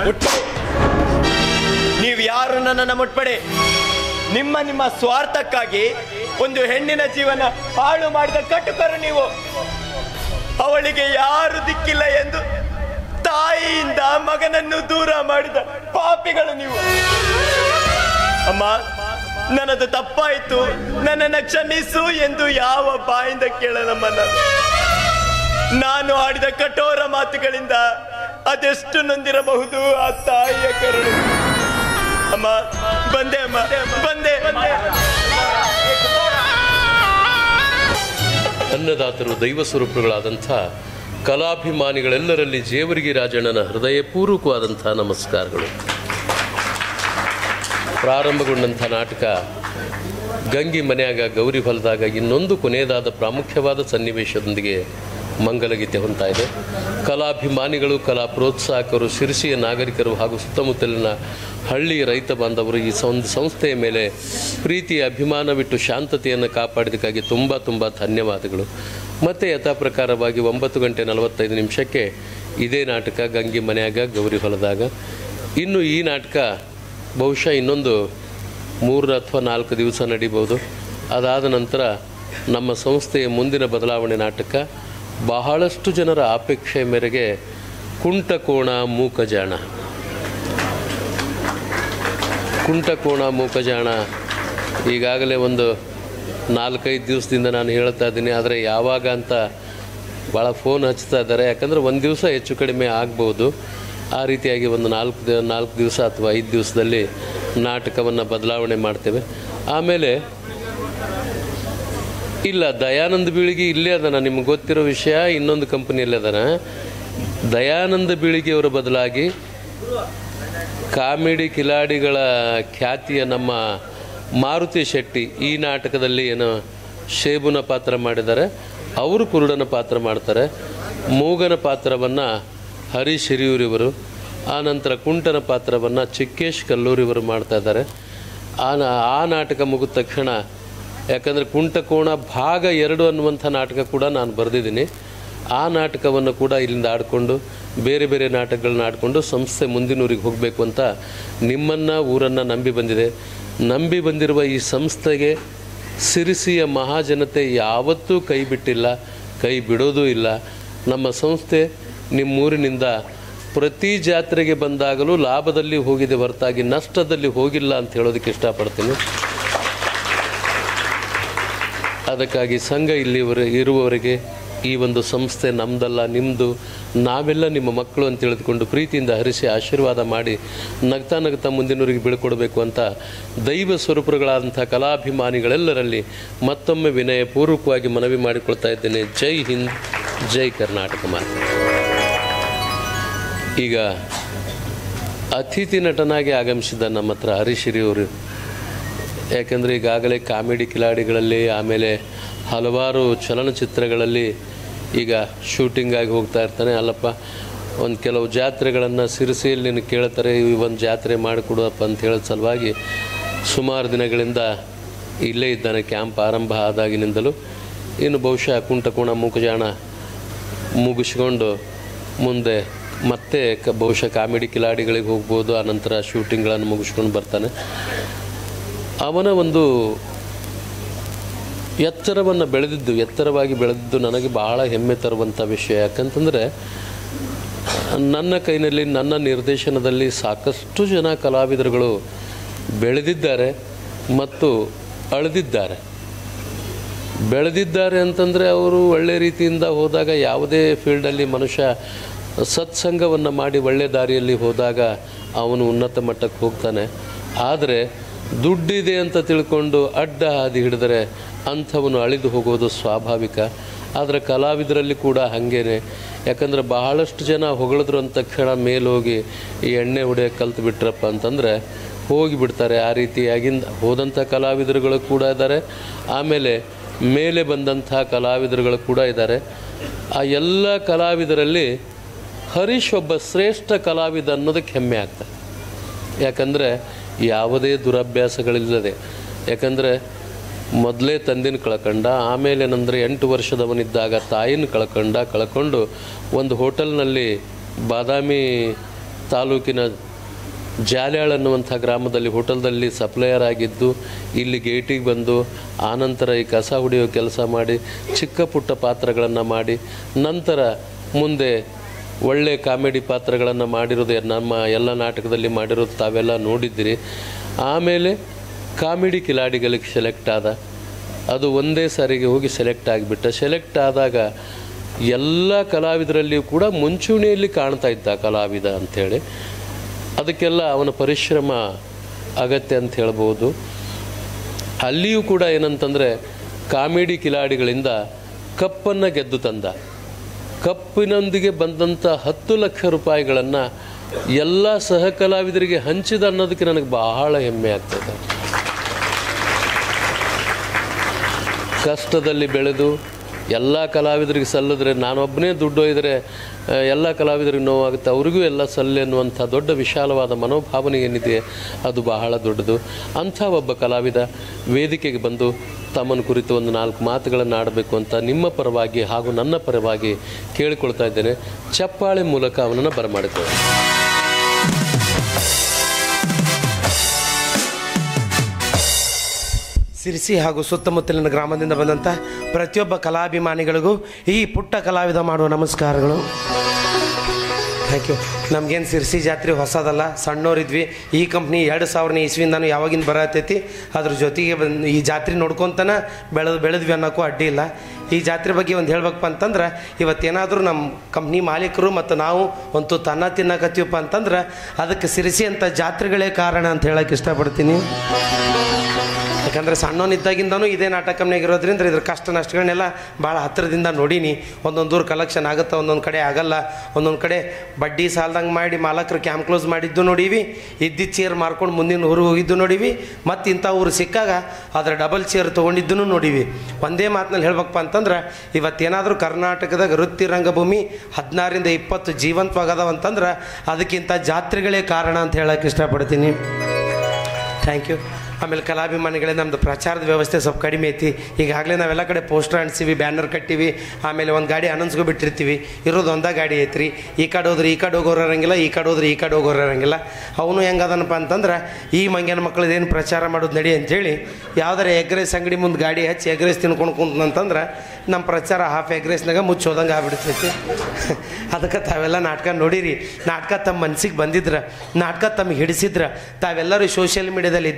Speaker 6: ನೀವು ಯಾರು ನನ್ನನ್ನು ಮುಟ್ಬೇಡಿ ನಿಮ್ಮ ನಿಮ್ಮ ಸ್ವಾರ್ಥಕ್ಕಾಗಿ ಒಂದು ಹೆಣ್ಣಿನ ಜೀವನ ಹಾಳು ಮಾಡಿದ ಕಟುಕರು ನೀವು ಅವಳಿಗೆ ಯಾರು ದಿಕ್ಕಿಲ್ಲ ಎಂದು ತಾಯಿಯಿಂದ ಮಗನನ್ನು ದೂರ ಮಾಡಿದ ಪಾಪಿಗಳು ನೀವು ಅಮ್ಮ ನನ್ನದು ತಪ್ಪಾಯಿತು ನನ್ನನ್ನು ಕ್ಷಮಿಸು ಎಂದು ಯಾವ ಬಾಯಿಂದ ಕೇಳಲಮ್ಮ ನಾನು ನಾನು ಆಡಿದ ಕಠೋರ ಮಾತುಗಳಿಂದ ಅದೆಷ್ಟು ನೊಂದಿರಬಹುದು ಆ ತಾಯಿಯ ಕರುಳು ಅಮ್ಮ ಬಂದೆ ಅಮ್ಮ ಬಂದೆ ಬಂದೆ
Speaker 14: ಅನ್ನದಾತರು ದೈವ ಸ್ವರೂಪಗಳಾದಂಥ ಕಲಾಭಿಮಾನಿಗಳೆಲ್ಲರಲ್ಲಿ ಜೇವರ್ಗಿ ರಾಜಣ್ಣನ ಹೃದಯಪೂರ್ವಕವಾದಂಥ ನಮಸ್ಕಾರಗಳು ಪ್ರಾರಂಭಗೊಂಡಂಥ ನಾಟಕ ಗಂಗಿ ಮನೆಯಾಗ ಗೌರಿ ಹೊಲದಾಗ ಇನ್ನೊಂದು ಕೊನೆಯದಾದ ಪ್ರಾಮುಖ್ಯವಾದ ಸನ್ನಿವೇಶದೊಂದಿಗೆ ಮಂಗಲಗೀತೆ ಹೊಂತಾ ಇದೆ ಕಲಾಭಿಮಾನಿಗಳು ಕಲಾ ಪ್ರೋತ್ಸಾಹಕರು ಶಿರಸಿಯ ನಾಗರಿಕರು ಹಾಗೂ ಸುತ್ತಮುತ್ತಲಿನ ಹಳ್ಳಿಯ ರೈತ ಬಾಂಧವರು ಈ ಒಂದು ಸಂಸ್ಥೆಯ ಮೇಲೆ ಪ್ರೀತಿ ಅಭಿಮಾನವಿಟ್ಟು ಶಾಂತತೆಯನ್ನು ಕಾಪಾಡಿದ್ದಕ್ಕಾಗಿ ತುಂಬ ತುಂಬ ಧನ್ಯವಾದಗಳು ಮತ್ತು ಯಥಾ ಪ್ರಕಾರವಾಗಿ ಒಂಬತ್ತು ಗಂಟೆ ನಲವತ್ತೈದು ನಿಮಿಷಕ್ಕೆ ಇದೇ ನಾಟಕ ಗಂಗಿ ಮನೆಯಾಗ ಗೌರಿ ಹೊಲದಾಗ ಇನ್ನು ಈ ನಾಟಕ ಬಹುಶಃ ಇನ್ನೊಂದು ಮೂರು ಅಥವಾ ನಾಲ್ಕು ದಿವಸ ನಡೀಬೋದು ಅದಾದ ನಂತರ ನಮ್ಮ ಸಂಸ್ಥೆಯ ಮುಂದಿನ ಬದಲಾವಣೆ ನಾಟಕ ಬಹಳಷ್ಟು ಜನರ ಅಪೇಕ್ಷೆ ಮೇರೆಗೆ ಕುಂಟಕೋಣ ಮೂಕಜಾಣ ಕುಂಟಕೋಣ ಮೂಕಜಾಣ ಈಗಾಗಲೇ ಒಂದು ನಾಲ್ಕೈದು ದಿವಸದಿಂದ ನಾನು ಹೇಳ್ತಾ ಇದ್ದೀನಿ ಆದರೆ ಯಾವಾಗ ಅಂತ ಭಾಳ ಫೋನ್ ಹಚ್ತಾ ಇದ್ದಾರೆ ಯಾಕಂದರೆ ಒಂದು ದಿವಸ ಹೆಚ್ಚು ಕಡಿಮೆ ಆಗ್ಬೋದು ಆ ರೀತಿಯಾಗಿ ಒಂದು ನಾಲ್ಕು ದಿ ನಾಲ್ಕು ದಿವಸ ಅಥವಾ ಐದು ದಿವಸದಲ್ಲಿ ನಾಟಕವನ್ನು ಬದಲಾವಣೆ ಮಾಡ್ತೇವೆ ಆಮೇಲೆ ಇಲ್ಲ ದಯಾನಂದ ಬೀಳಿಗೆ ಇಲ್ಲೇ ಅದನ ನಿಮ್ಗೆ ಗೊತ್ತಿರೋ ವಿಷಯ ಇನ್ನೊಂದು ಕಂಪನಿಯಲ್ಲಿ ಅದನ ದಯಾನಂದ ಬೀಳಿಗೆಯವರ ಬದಲಾಗಿ ಕಾಮಿಡಿ ಕಿಲಾಡಿಗಳ ಖ್ಯಾತಿಯ ನಮ್ಮ ಮಾರುತಿ ಶೆಟ್ಟಿ ಈ ನಾಟಕದಲ್ಲಿ ಏನೋ ಶೇಬುನ ಪಾತ್ರ ಮಾಡಿದ್ದಾರೆ ಅವರು ಕುರುಡನ ಪಾತ್ರ ಮಾಡ್ತಾರೆ ಮೂಗನ ಪಾತ್ರವನ್ನು ಹರೀಶ್ ಹಿರಿಯೂರಿವರು ಆ ನಂತರ ಕುಂಟನ ಪಾತ್ರವನ್ನು ಚಿಕ್ಕೇಶ್ ಕಲ್ಲೂರಿವರು ಮಾಡ್ತಾ ಇದ್ದಾರೆ ಆ ನಾ- ಆ ನಾಟಕ ಮುಗಿದ ತಕ್ಷಣ ಯಾಕಂದರೆ ಕುಂಟಕೋಣ ಭಾಗ ಎರಡು ಅನ್ನುವಂಥ ನಾಟಕ ಕೂಡ ನಾನು ಬರೆದಿದ್ದೀನಿ ಆ ನಾಟಕವನ್ನು ಕೂಡ ಇಲ್ಲಿಂದ ಆಡಿಕೊಂಡು ಬೇರೆ ಬೇರೆ ನಾಟಕಗಳನ್ನ ಆಡಿಕೊಂಡು ಸಂಸ್ಥೆ ಮುಂದಿನೂರಿಗೆ ಹೋಗಬೇಕು ಅಂತ ನಿಮ್ಮನ್ನು ಊರನ್ನು ನಂಬಿ ಬಂದಿದೆ ನಂಬಿ ಬಂದಿರುವ ಈ ಸಂಸ್ಥೆಗೆ ಸಿರಿಸಿಯ ಮಹಾಜನತೆ ಯಾವತ್ತೂ ಕೈ ಬಿಟ್ಟಿಲ್ಲ ಕೈ ಬಿಡೋದೂ ಇಲ್ಲ ನಮ್ಮ ಸಂಸ್ಥೆ ನಿಮ್ಮೂರಿನಿಂದ ಪ್ರತಿ ಜಾತ್ರೆಗೆ ಬಂದಾಗಲೂ ಲಾಭದಲ್ಲಿ ಹೋಗಿದೆ ಹೊರತಾಗಿ ನಷ್ಟದಲ್ಲಿ ಹೋಗಿಲ್ಲ ಅಂತ ಹೇಳೋದಕ್ಕೆ ಇಷ್ಟಪಡ್ತೀನಿ ಅದಕ್ಕಾಗಿ ಸಂಘ ಇಲ್ಲಿವರೆ ಇರುವವರೆಗೆ ಈ ಒಂದು ಸಂಸ್ಥೆ ನಮ್ದಲ್ಲ ನಿಮ್ಮದು ನಾವೆಲ್ಲ ನಿಮ್ಮ ಮಕ್ಕಳು ಅಂತ ತಿಳಿದುಕೊಂಡು ಪ್ರೀತಿಯಿಂದ ಹರಿಸಿ ಆಶೀರ್ವಾದ ಮಾಡಿ ನಗ್ತಾ ನಗ್ತಾ ಮುಂದಿನವರಿಗೆ ಬೀಳ್ಕೊಡ್ಬೇಕು ಅಂತ ದೈವ ಸ್ವರೂಪಗಳಾದಂಥ ಕಲಾಭಿಮಾನಿಗಳೆಲ್ಲರಲ್ಲಿ ಮತ್ತೊಮ್ಮೆ ವಿನಯಪೂರ್ವಕವಾಗಿ ಮನವಿ ಮಾಡಿಕೊಳ್ತಾ ಇದ್ದೇನೆ ಜೈ ಹಿಂದ್ ಜೈ ಕರ್ನಾಟಕ ಮಾತೆ ಈಗ ಅತಿಥಿ ನಟನಾಗಿ ಆಗಮಿಸಿದ ನಮ್ಮ ಹತ್ರ ಹರೀಶಿರಿ ಅವರು ಯಾಕೆಂದರೆ ಈಗಾಗಲೇ ಕಾಮಿಡಿ ಕಿಲಾಡಿಗಳಲ್ಲಿ ಆಮೇಲೆ ಹಲವಾರು ಚಲನಚಿತ್ರಗಳಲ್ಲಿ ಈಗ ಶೂಟಿಂಗ್ ಆಗಿ ಹೋಗ್ತಾ ಇರ್ತಾನೆ ಅಲ್ಲಪ್ಪ ಒಂದು ಕೆಲವು ಜಾತ್ರೆಗಳನ್ನು ಸಿರಿಸಿಯಲ್ಲಿ ನೀನು ಕೇಳ್ತಾರೆ ಈ ಒಂದು ಜಾತ್ರೆ ಮಾಡಿಕೊಡುವಪ್ಪ ಅಂತ ಹೇಳೋ ಸಲುವಾಗಿ ಸುಮಾರು ದಿನಗಳಿಂದ ಇಲ್ಲೇ ಇದ್ದಾನೆ ಕ್ಯಾಂಪ್ ಆರಂಭ ಆದಾಗಿನಿಂದಲೂ ಇನ್ನು ಬಹುಶಃ ಕುಂಟಕೋಣ ಮೂಕಜಾಣ ಮುಗಿಸ್ಕೊಂಡು ಮುಂದೆ ಮತ್ತೆ ಕ ಬಹುಶಃ ಕಾಮಿಡಿ ಕಿಲಾಡಿಗಳಿಗೆ ಹೋಗ್ಬೋದು ಆನಂತರ ಶೂಟಿಂಗ್ಗಳನ್ನು ಮುಗಿಸ್ಕೊಂಡು ಬರ್ತಾನೆ ಅವನ ಒಂದು ಎತ್ತರವನ್ನು ಬೆಳೆದಿದ್ದು ಎತ್ತರವಾಗಿ ಬೆಳೆದಿದ್ದು ನನಗೆ ಬಹಳ ಹೆಮ್ಮೆ ತರುವಂಥ ವಿಷಯ ಯಾಕಂತಂದರೆ ನನ್ನ ಕೈನಲ್ಲಿ ನನ್ನ ನಿರ್ದೇಶನದಲ್ಲಿ ಸಾಕಷ್ಟು ಜನ ಕಲಾವಿದರುಗಳು ಬೆಳೆದಿದ್ದಾರೆ ಮತ್ತು ಅಳೆದಿದ್ದಾರೆ ಬೆಳೆದಿದ್ದಾರೆ ಅಂತಂದರೆ ಅವರು ಒಳ್ಳೆ ರೀತಿಯಿಂದ ಹೋದಾಗ ಯಾವುದೇ ಫೀಲ್ಡಲ್ಲಿ ಮನುಷ್ಯ ಸತ್ಸಂಗವನ್ನು ಮಾಡಿ ಒಳ್ಳೆ ದಾರಿಯಲ್ಲಿ ಹೋದಾಗ ಅವನು ಉನ್ನತ ಮಟ್ಟಕ್ಕೆ ಹೋಗ್ತಾನೆ ಆದರೆ ದುಡ್ಡಿದೆ ಅಂತ ತಿಳ್ಕೊಂಡು ಅಡ್ಡ ಹಾದಿ ಹಿಡಿದರೆ ಅಂಥವನು ಅಳಿದು ಹೋಗೋದು ಸ್ವಾಭಾವಿಕ ಆದರೆ ಕಲಾವಿದರಲ್ಲಿ ಕೂಡ ಹಾಗೇನೆ ಯಾಕಂದರೆ ಬಹಳಷ್ಟು ಜನ ಹೊಗಳಿದ್ರು ಅಂದ ತಕ್ಷಣ ಮೇಲೋಗಿ ಈ ಎಣ್ಣೆ ಹೊಡೆಯೋಕೆ ಕಲ್ತು ಬಿಟ್ರಪ್ಪ ಅಂತಂದರೆ ಹೋಗಿ ಬಿಡ್ತಾರೆ ಆ ರೀತಿಯಾಗಿಂದ ಹೋದಂಥ ಕಲಾವಿದರುಗಳು ಕೂಡ ಇದ್ದಾರೆ ಆಮೇಲೆ ಮೇಲೆ ಬಂದಂಥ ಕಲಾವಿದರುಗಳು ಕೂಡ ಇದ್ದಾರೆ ಆ ಎಲ್ಲ ಕಲಾವಿದರಲ್ಲಿ ಹರೀಶ್ ಒಬ್ಬ ಶ್ರೇಷ್ಠ ಕಲಾವಿದ ಅನ್ನೋದಕ್ಕೆ ಹೆಮ್ಮೆ ಆಗ್ತದೆ ಯಾಕಂದರೆ ಯಾವುದೇ ದುರಭ್ಯಾಸಗಳಿಲ್ಲದೆ ಯಾಕಂದರೆ ಮೊದಲೇ ತಂದಿನ ಕಳ್ಕಂಡ ಆಮೇಲೆ ಏನಂದರೆ ಎಂಟು ವರ್ಷದವನಿದ್ದಾಗ ತಾಯಿನ ಕಳ್ಕಂಡ ಕಳ್ಕೊಂಡು ಒಂದು ಹೋಟೆಲ್ನಲ್ಲಿ ಬಾದಾಮಿ ತಾಲೂಕಿನ ಜಾಲ್ಯಾಳ್ ಅನ್ನುವಂಥ ಗ್ರಾಮದಲ್ಲಿ ಹೋಟೆಲ್ದಲ್ಲಿ ಸಪ್ಲೈಯರ್ ಆಗಿದ್ದು ಇಲ್ಲಿ ಗೇಟಿಗೆ ಬಂದು ಆನಂತರ ಈ ಕಸ ಹೊಡೆಯೋ ಕೆಲಸ ಮಾಡಿ ಚಿಕ್ಕ ಪುಟ್ಟ ಪಾತ್ರಗಳನ್ನು ಮಾಡಿ ನಂತರ ಮುಂದೆ ಒಳ್ಳೆ ಕಾಮಿಡಿ ಪಾತ್ರಗಳನ್ನು ಮಾಡಿರೋದು ನಮ್ಮ ಎಲ್ಲ ನಾಟಕದಲ್ಲಿ ಮಾಡಿರೋದು ತಾವೆಲ್ಲ ನೋಡಿದ್ದೀರಿ ಆಮೇಲೆ ಕಾಮಿಡಿ ಕಿಲಾಡಿಗಳಿಗೆ ಸೆಲೆಕ್ಟ್ ಆದ ಅದು ಒಂದೇ ಸಾರಿಗೆ ಹೋಗಿ ಸೆಲೆಕ್ಟ್ ಆಗಿಬಿಟ್ಟ ಸೆಲೆಕ್ಟ್ ಆದಾಗ ಎಲ್ಲ ಕಲಾವಿದರಲ್ಲಿಯೂ ಕೂಡ ಮುಂಚೂಣಿಯಲ್ಲಿ ಕಾಣ್ತಾ ಇದ್ದ ಕಲಾವಿದ ಅಂಥೇಳಿ ಅದಕ್ಕೆಲ್ಲ ಅವನ ಪರಿಶ್ರಮ ಅಗತ್ಯ ಅಂತ ಹೇಳ್ಬೋದು ಅಲ್ಲಿಯೂ ಕೂಡ ಏನಂತಂದರೆ ಕಾಮಿಡಿ ಕಿಲಾಡಿಗಳಿಂದ ಕಪ್ಪನ್ನು ಗೆದ್ದು ತಂದ ಕಪ್ಪಿನೊಂದಿಗೆ ಬಂದಂಥ ಹತ್ತು ಲಕ್ಷ ರೂಪಾಯಿಗಳನ್ನು ಎಲ್ಲ ಸಹ ಕಲಾವಿದರಿಗೆ ಹಂಚಿದ ಅನ್ನೋದಕ್ಕೆ ನನಗೆ ಬಹಳ ಹೆಮ್ಮೆ ಆಗ್ತದೆ ಕಷ್ಟದಲ್ಲಿ ಬೆಳೆದು ಎಲ್ಲ ಕಲಾವಿದರಿಗೆ ಸಲ್ಲಿದ್ರೆ ನಾನೊಬ್ಬನೇ ದುಡ್ಡು ಒಯ್ದರೆ ಆ, ಎಲ್ಲ ಕಲಾವಿದರಿಗೆ ನೋವಾಗುತ್ತೆ ಅವ್ರಿಗೂ ಎಲ್ಲ ಸಲ್ಲಿ ಅನ್ನುವಂಥ ದೊಡ್ಡ ವಿಶಾಲವಾದ ಮನೋಭಾವನೆ ಏನಿದೆ ಅದು ಬಹಳ ದೊಡ್ಡದು ಅಂಥ ಒಬ್ಬ ಕಲಾವಿದ ವೇದಿಕೆಗೆ ಬಂದು ತಮ್ಮನ್ನು ಕುರಿತು ಒಂದು ನಾಲ್ಕು ಮಾತುಗಳನ್ನು ಆಡಬೇಕು ಅಂತ ನಿಮ್ಮ ಪರವಾಗಿ ಹಾಗೂ ನನ್ನ ಪರವಾಗಿ ಕೇಳಿಕೊಳ್ತಾ ಇದ್ದೇನೆ ಚಪ್ಪಾಳೆ ಮೂಲಕ ಅವನನ್ನು ಬರಮಾಡಿಕೊಳ್ಳಿ
Speaker 1: ಸಿರಿಸಿ ಹಾಗೂ ಸುತ್ತಮುತ್ತಲಿನ ಗ್ರಾಮದಿಂದ ಬಂದಂಥ ಪ್ರತಿಯೊಬ್ಬ ಕಲಾಭಿಮಾನಿಗಳಿಗೂ ಈ ಪುಟ್ಟ ಕಲಾವಿದ ಮಾಡುವ ನಮಸ್ಕಾರಗಳು ಥ್ಯಾಂಕ್ ಯು ನಮ್ಗೇನು ಸಿರ್ಸಿ ಜಾತ್ರೆ ಹೊಸದಲ್ಲ ಸಣ್ಣವರಿದ್ವಿ ಈ ಕಂಪ್ನಿ ಎರಡು ಸಾವಿರನೇ ಇಸ್ವಿಂದಾನು ಯಾವಾಗಿಂದ ಬರತೈತಿ ಅದ್ರ ಜೊತೆಗೆ ಬಂದು ಈ ಜಾತ್ರೆ ನೋಡ್ಕೊತನ ಬೆಳೆದು ಬೆಳೆದ್ವಿ ಅನ್ನೋಕ್ಕೂ ಅಡ್ಡಿ ಇಲ್ಲ ಈ ಜಾತ್ರೆ ಬಗ್ಗೆ ಒಂದು ಹೇಳ್ಬೇಕಪ್ಪ ಅಂತಂದ್ರೆ ಇವತ್ತೇನಾದರೂ ನಮ್ಮ ಕಂಪ್ನಿ ಮಾಲೀಕರು ಮತ್ತು ನಾವು ಒಂದು ತುತ್ತು ಅನ್ನ ತಿನ್ನಕತ್ತೀವಪ್ಪ ಅಂತಂದ್ರೆ ಅದಕ್ಕೆ ಸಿರಿಸಿ ಅಂತ ಜಾತ್ರೆಗಳೇ ಕಾರಣ ಅಂತ ಹೇಳಕ್ಕೆ ಇಷ್ಟಪಡ್ತೀನಿ ಯಾಕಂದ್ರೆ ಸಣ್ಣವನಿದ್ದಾಗಿಂದನೂ ಇದೇ ನಾಟಕ ಕಂಪ್ನಿಯಾಗಿರೋದ್ರಿಂದ ಇದ್ರ ಕಷ್ಟ ನಷ್ಟಗಳನ್ನೆಲ್ಲ ಭಾಳ ಹತ್ತಿರದಿಂದ ನೋಡೀನಿ ಒಂದೊಂದು ದೂರ ಕಲೆಕ್ಷನ್ ಆಗುತ್ತೆ ಒಂದೊಂದು ಕಡೆ ಆಗಲ್ಲ ಒಂದೊಂದು ಕಡೆ ಬಡ್ಡಿ ಸಾಲ್ದಂಗೆ ಮಾಡಿ ಮಾಲಕರು ಕ್ಯಾಂಪ್ ಕ್ಲೋಸ್ ಮಾಡಿದ್ದು ನೋಡೀವಿ ಇದ್ದಿದ್ದ ಚೇರ್ ಮಾರ್ಕೊಂಡು ಮುಂದಿನ ಊರು ಹೋಗಿದ್ದು ನೋಡೀವಿ ಮತ್ತು ಇಂಥ ಊರು ಸಿಕ್ಕಾಗ ಅದರ ಡಬಲ್ ಚೇರ್ ತೊಗೊಂಡಿದ್ದನ್ನು ನೋಡೀವಿ ಒಂದೇ ಮಾತಿನಲ್ಲಿ ಹೇಳ್ಬೇಕಪ್ಪ ಅಂತಂದ್ರೆ ಇವತ್ತೇನಾದರೂ ಕರ್ನಾಟಕದಾಗ ವೃತ್ತಿ ರಂಗಭೂಮಿ ಹದಿನಾರರಿಂದ ಇಪ್ಪತ್ತು ಜೀವಂತವಾಗದವ ಅಂತಂದ್ರೆ ಅದಕ್ಕಿಂತ ಜಾತ್ರೆಗಳೇ ಕಾರಣ ಅಂತ ಹೇಳಕ್ಕೆ ಇಷ್ಟಪಡ್ತೀನಿ ಥ್ಯಾಂಕ್ ಯು ಆಮೇಲೆ ಕಲಾಭಿಮಾನಿಗಳೇ ನಮ್ಮದು ಪ್ರಚಾರದ ವ್ಯವಸ್ಥೆ ಸ್ವಲ್ಪ ಕಡಿಮೆ ಐತಿ ಈಗಾಗಲೇ ನಾವೆಲ್ಲ ಕಡೆ ಪೋಸ್ಟರ್ ಅಂಟಿಸಿವಿ ಬ್ಯಾನರ್ ಕಟ್ಟಿವಿ ಆಮೇಲೆ ಒಂದು ಗಾಡಿ ಅನೌನ್ಸ್ಗೂ ಬಿಟ್ಟಿರ್ತೀವಿ ಇರೋದು ಒಂದೇ ಗಾಡಿ ಐತ್ರಿ ಈ ಕಡೆ ಹೋದ್ರೆ ಈ ಕಡೆ ಹೋಗೋರು ಇರಂಗಿಲ್ಲ ಈ ಕಡೆ ಹೋದ್ರೆ ಈ ಕಡೆ ಹೋಗೋರು ಇರಂಗಿಲ್ಲ ಅವನು ಹೆಂಗದನಪ್ಪ ಅಂತಂದ್ರೆ ಈ ಮಂಗ್ಯನ ಮಕ್ಕಳದ್ದು ಏನು ಪ್ರಚಾರ ಮಾಡೋದು ನಡಿ ಅಂತೇಳಿ ಯಾವ್ದಾರ ಎಗ್ರೆಸ್ ಅಂಗಡಿ ಮುಂದೆ ಗಾಡಿ ಹಚ್ಚಿ ಎಗ್ರೆಸ್ ತಿನ್ಕೊಂಡು ಕುಂತಂತಂದ್ರೆ ನಮ್ಮ ಪ್ರಚಾರ ಹಾಫ್ ಎಗ್ರೆಸ್ನಾಗ ಮುಚ್ಚೋದಂಗೆ ಆಗ್ಬಿಡ್ತೈತಿ ಅದಕ್ಕೆ ತಾವೆಲ್ಲ ನಾಟಕ ನೋಡಿರಿ ನಾಟಕ ತಮ್ಮ ಮನ್ಸಿಗೆ ಬಂದಿದ್ರ ನಾಟಕ ತಮಗೆ ಹಿಡಿಸಿದ್ರ ತಾವೆಲ್ಲರೂ ಸೋಷಿಯಲ್ ಮೀಡಿಯಾದಲ್ಲಿ ಇದ್ದೇ ಇರ್ತೀರ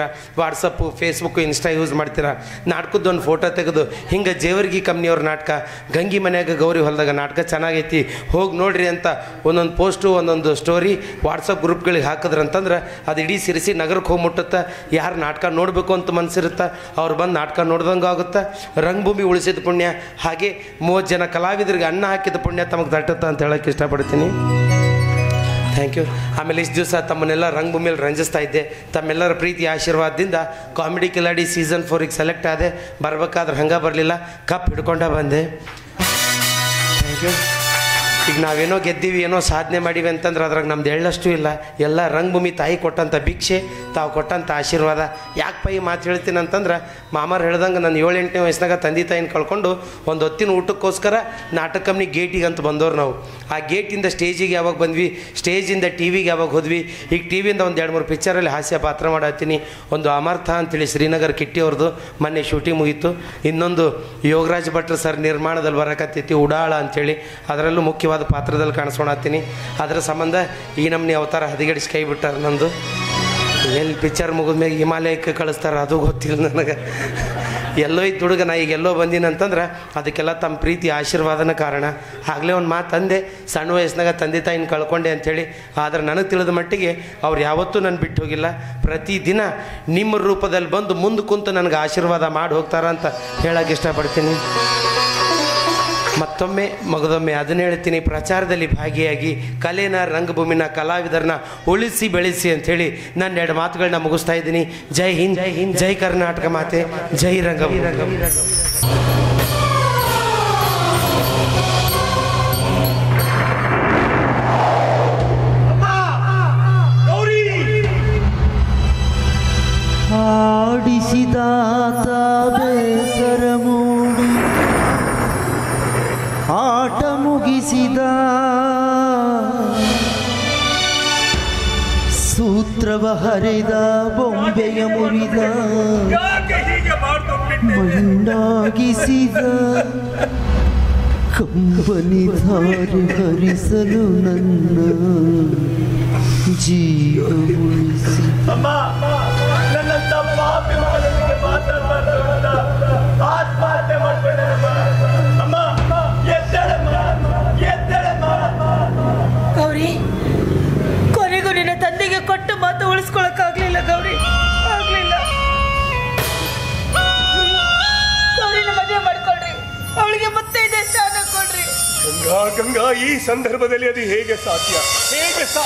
Speaker 1: ವಾಟ್ಸಪ್ಪು ಫೇಸ್ಬುಕ್ಕು ಇನ್ಸ್ಟಾ ಯೂಸ್ ಮಾಡ್ತೀರಾ ನಾಟಕದ್ದು ಒಂದು ಫೋಟೋ ತೆಗೆದು ಹಿಂಗೆ ಜೇವರ್ಗಿ ಕಂಪ್ನಿಯವ್ರ ನಾಟಕ ಗಂಗಿ ಮನ್ಯಾಗ ಗೌರಿ ಹೊಲದಾಗ ನಾಟಕ ಚೆನ್ನಾಗೈತಿ ಹೋಗಿ ನೋಡ್ರಿ ಅಂತ ಒಂದೊಂದು ಪೋಸ್ಟು ಒಂದೊಂದು ಸ್ಟೋರಿ ವಾಟ್ಸಪ್ ಗ್ರೂಪ್ಗಳಿಗೆ ಹಾಕಿದ್ರಂತಂದ್ರೆ ಅದು ಇಡೀ ಸಿರಿಸಿ ನಗರಕ್ಕೆ ಹೋಗಿ ಮುಟ್ಟುತ್ತೆ ಯಾರು ನಾಟಕ ನೋಡಬೇಕು ಅಂತ ಮನಸ್ಸಿರುತ್ತೆ ಅವ್ರು ಬಂದು ನಾಟಕ ನೋಡ್ದಂಗೆ ಆಗುತ್ತೆ ರಂಗಭೂಮಿ ಉಳಿಸಿದ ಪುಣ್ಯ ಹಾಗೆ ಮೂವತ್ತು ಜನ ಕಲಾವಿದರಿಗೆ ಅನ್ನ ಹಾಕಿದ ಪುಣ್ಯ ತಮಗೆ ತಟ್ಟುತ್ತೆ ಅಂತ ಹೇಳಕ್ಕೆ ಇಷ್ಟಪಡ್ತೀನಿ ಥ್ಯಾಂಕ್ ಯು ಆಮೇಲೆ ಇಷ್ಟು ದಿವಸ ತಮ್ಮನ್ನೆಲ್ಲ ರಂಗಭೂಮಿಯಲ್ಲಿ ರಂಜಿಸ್ತಾ ಇದ್ದೆ ತಮ್ಮೆಲ್ಲರ ಪ್ರೀತಿ ಆಶೀರ್ವಾದದಿಂದ ಕಾಮಿಡಿ ಕಿಲಾಡಿ ಸೀಸನ್ ಫೋರಿಗೆ ಸೆಲೆಕ್ಟ್ ಆದೆ ಬರ್ಬೇಕಾದ್ರೆ ಹಂಗೆ ಬರಲಿಲ್ಲ ಕಪ್ ಹಿಡ್ಕೊಂಡ ಬಂದೆ ಥ್ಯಾಂಕ್ ಯು ಈಗ ನಾವೇನೋ ಗೆದ್ದೀವಿ ಏನೋ ಸಾಧನೆ ಮಾಡೀವಿ ಅಂತಂದ್ರೆ ಅದ್ರಾಗ ನಮ್ದು ಎಳ್ಳಷ್ಟು ಇಲ್ಲ ಎಲ್ಲ ರಂಗಭೂಮಿ ತಾಯಿ ಕೊಟ್ಟಂಥ ಭಿಕ್ಷೆ ತಾವು ಕೊಟ್ಟಂಥ ಆಶೀರ್ವಾದ ಯಾಕೆ ಪೈ ಮಾತು ಹೇಳ್ತೀನಿ ಅಂತಂದ್ರೆ ಮಾಮಾರು ಹೇಳ್ದಂಗೆ ನಾನು ಏಳು ಎಂಟನೇ ವಯಸ್ಸಿನಾಗ ತಂದೆ ತಾಯಿನ ಕಳ್ಕೊಂಡು ಒಂದು ಹೊತ್ತಿನ ಊಟಕ್ಕೋಸ್ಕರ ನಾಟಕ ಕಂಪ್ನಿ ಗೇಟಿಗೆ ಅಂತ ಬಂದವ್ರು ನಾವು ಆ ಗೇಟಿಂದ ಸ್ಟೇಜಿಗೆ ಯಾವಾಗ ಬಂದ್ವಿ ಸ್ಟೇಜಿಂದ ಟಿ ವಿಗೆ ಯಾವಾಗ ಹೋದ್ವಿ ಈಗ ಟಿ ವಿಯಿಂದ ಒಂದು ಎರಡು ಮೂರು ಪಿಕ್ಚರಲ್ಲಿ ಹಾಸ್ಯ ಪಾತ್ರ ಮಾಡತ್ತೀನಿ ಒಂದು ಅಮರ್ಥ ಅಂತೇಳಿ ಶ್ರೀನಗರ್ ಕಿಟ್ಟಿ ಅವ್ರದ್ದು ಮೊನ್ನೆ ಶೂಟಿಂಗ್ ಮುಗೀತು ಇನ್ನೊಂದು ಯೋಗರಾಜ್ ಭಟ್ರು ಸರ್ ನಿರ್ಮಾಣದಲ್ಲಿ ಬರಕತ್ತೈತಿ ಉಡಾಳ ಅಂತೇಳಿ ಅದರಲ್ಲೂ ಮುಖ್ಯವಾದ ಪಾತ್ರದಲ್ಲಿ ಕಾಣಿಸ್ಕೊಳತ್ತೀನಿ ಅದರ ಸಂಬಂಧ ಈ ನಮ್ಮನೆ ಅವತಾರ ಹದಿಗೆಡಿಸಿ ಕೈ ಬಿಟ್ಟಾರ ನಂದು ಎಲ್ಲಿ ಪಿಕ್ಚರ್ ಮುಗಿದ್ಮೇಲೆ ಹಿಮಾಲಯಕ್ಕೆ ಕಳಿಸ್ತಾರೆ ಅದು ಗೊತ್ತಿಲ್ಲ ನನಗೆ ಎಲ್ಲೋ ಇತ್ತು ಹುಡುಗ ನಾ ಈಗ ಎಲ್ಲೋ ಬಂದೀನಿ ಅಂತಂದ್ರೆ ಅದಕ್ಕೆಲ್ಲ ತಮ್ಮ ಪ್ರೀತಿ ಆಶೀರ್ವಾದನ ಕಾರಣ ಆಗಲೇ ಒಂದು ಮಾತು ಅಂದೆ ಸಣ್ಣ ವಯಸ್ಸಿನಾಗ ತಂದೆ ತಾಯಿನ ಕಳ್ಕೊಂಡೆ ಅಂಥೇಳಿ ಆದ್ರೆ ನನಗೆ ತಿಳಿದ ಮಟ್ಟಿಗೆ ಅವ್ರು ಯಾವತ್ತೂ ನನ್ನ ಬಿಟ್ಟು ಹೋಗಿಲ್ಲ ಪ್ರತಿದಿನ ನಿಮ್ಮ ರೂಪದಲ್ಲಿ ಬಂದು ಮುಂದೆ ಕುಂತು ನನಗೆ ಆಶೀರ್ವಾದ ಮಾಡಿ ಹೋಗ್ತಾರ ಅಂತ ಹೇಳಕ್ಕೆ ಇಷ್ಟಪಡ್ತೀನಿ ಮತ್ತೊಮ್ಮೆ ಮಗದೊಮ್ಮೆ ಅದನ್ನ ಹೇಳ್ತೀನಿ ಪ್ರಚಾರದಲ್ಲಿ ಭಾಗಿಯಾಗಿ ಕಲೆನ ರಂಗಭೂಮಿನ ಕಲಾವಿದರನ್ನ ಉಳಿಸಿ ಬೆಳೆಸಿ ಅಂಥೇಳಿ ನನ್ನ ಎರಡು ಮಾತುಗಳನ್ನ ಮುಗಿಸ್ತಾ ಇದ್ದೀನಿ ಜೈ ಹಿಂದ್ ಜೈ ಹಿಂದ್ ಜೈ ಕರ್ನಾಟಕ ಮಾತೆ ಜೈ ರಂಗಭೂಮಿ
Speaker 9: ಆಡಿಸಿದಾತ ಬೇಸರ ಮೂಡಿ ಆಟ ಮುಗಿಸಿದ ಸೂತ್ರವ ಹರಿದ ಬೊಂಬೆಯ ಮುರಿದ ಮಣ್ಣಾಗಿಸಿದ ಕಂಬನಿ ಧಾರೆ ಹರಿಸಲು ನನ್ನ ಜೀವ ಉಳಿಸಿ
Speaker 6: ಅಮ್ಮ ನನ್ನಂತ ಪಾಪಿ ಮಾಡೋದಕ್ಕೆ ಮಾತಾಡ್ಬಾರ್ದು ಆತ್ಮಹತ್ಯೆ ಮಾಡ್ಬೇಡ ಅಮ್ಮ ಎದ್ದೇಳಮ್ಮ ಎದ್ದೇಳಮ್ಮ
Speaker 11: ಗೌರಿ ಕೊನೆಗೂ ನಿನ್ನ ತಂದೆಗೆ ಕೊಟ್ಟ ಮಾತು ಉಳಿಸ್ಕೊಳಕ್ಕಾಗ್ಲಿಲ್ಲ ಗೌರಿ ಆಗ್ಲಿಲ್ಲ ಗೌರಿನ ಮದುವೆ ಮಾಡ್ಕೊಳ್ರಿ ಅವಳಿಗೆ ಮತ್ತೆ ಇದೆ ಸ್ಥಾನ ಕೊಡ್ರಿ
Speaker 10: ಗಂಗಾ ಗಂಗಾ ಈ ಸಂದರ್ಭದಲ್ಲಿ ಅದು ಹೇಗೆ ಸಾಧ್ಯ ಹೇಗೆ ಸಾ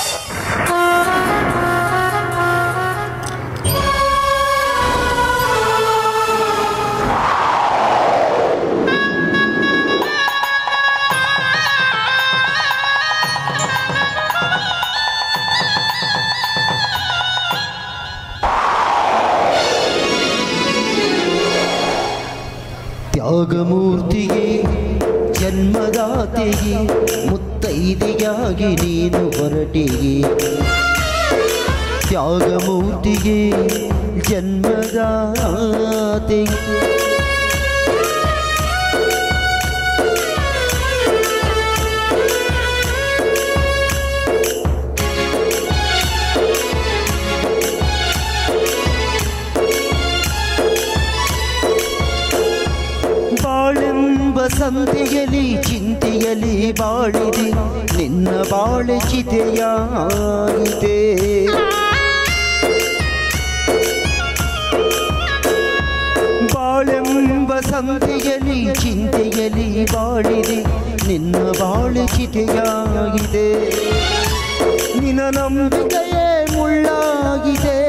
Speaker 9: ತ್ಯಾಗಮೂರ್ತಿಗೆ ಜನ್ಮದಾತೆಗೆ ಮುತ್ತೈದೆಯಾಗಿ ನೀನು ಹೊರಟಿಗೆ ತ್ಯಾಗಮೂರ್ತಿಗೆ ಜನ್ಮದಾತೆಗೆ ಬಾಳೆಂಬ ಸಂತೆಯಲಿ ಚಿಂತೆಯಲಿ ಬಾಳಿದೆ ನಿನ್ನ ಬಾಳೆ ಚಿತೆಯಾಗಿದೆ ಬಾಳೆಂಬ ಸಂತೆಯಲಿ ಚಿಂತೆಯಲಿ ಬಾಳಿದೆ ನಿನ್ನ ಬಾಳೆ ಚಿತೆಯಾಗಿದೆ ನಿನ್ನ ನಂಬಿಕೆಯೇ ಮುಳ್ಳಾಗಿದೆ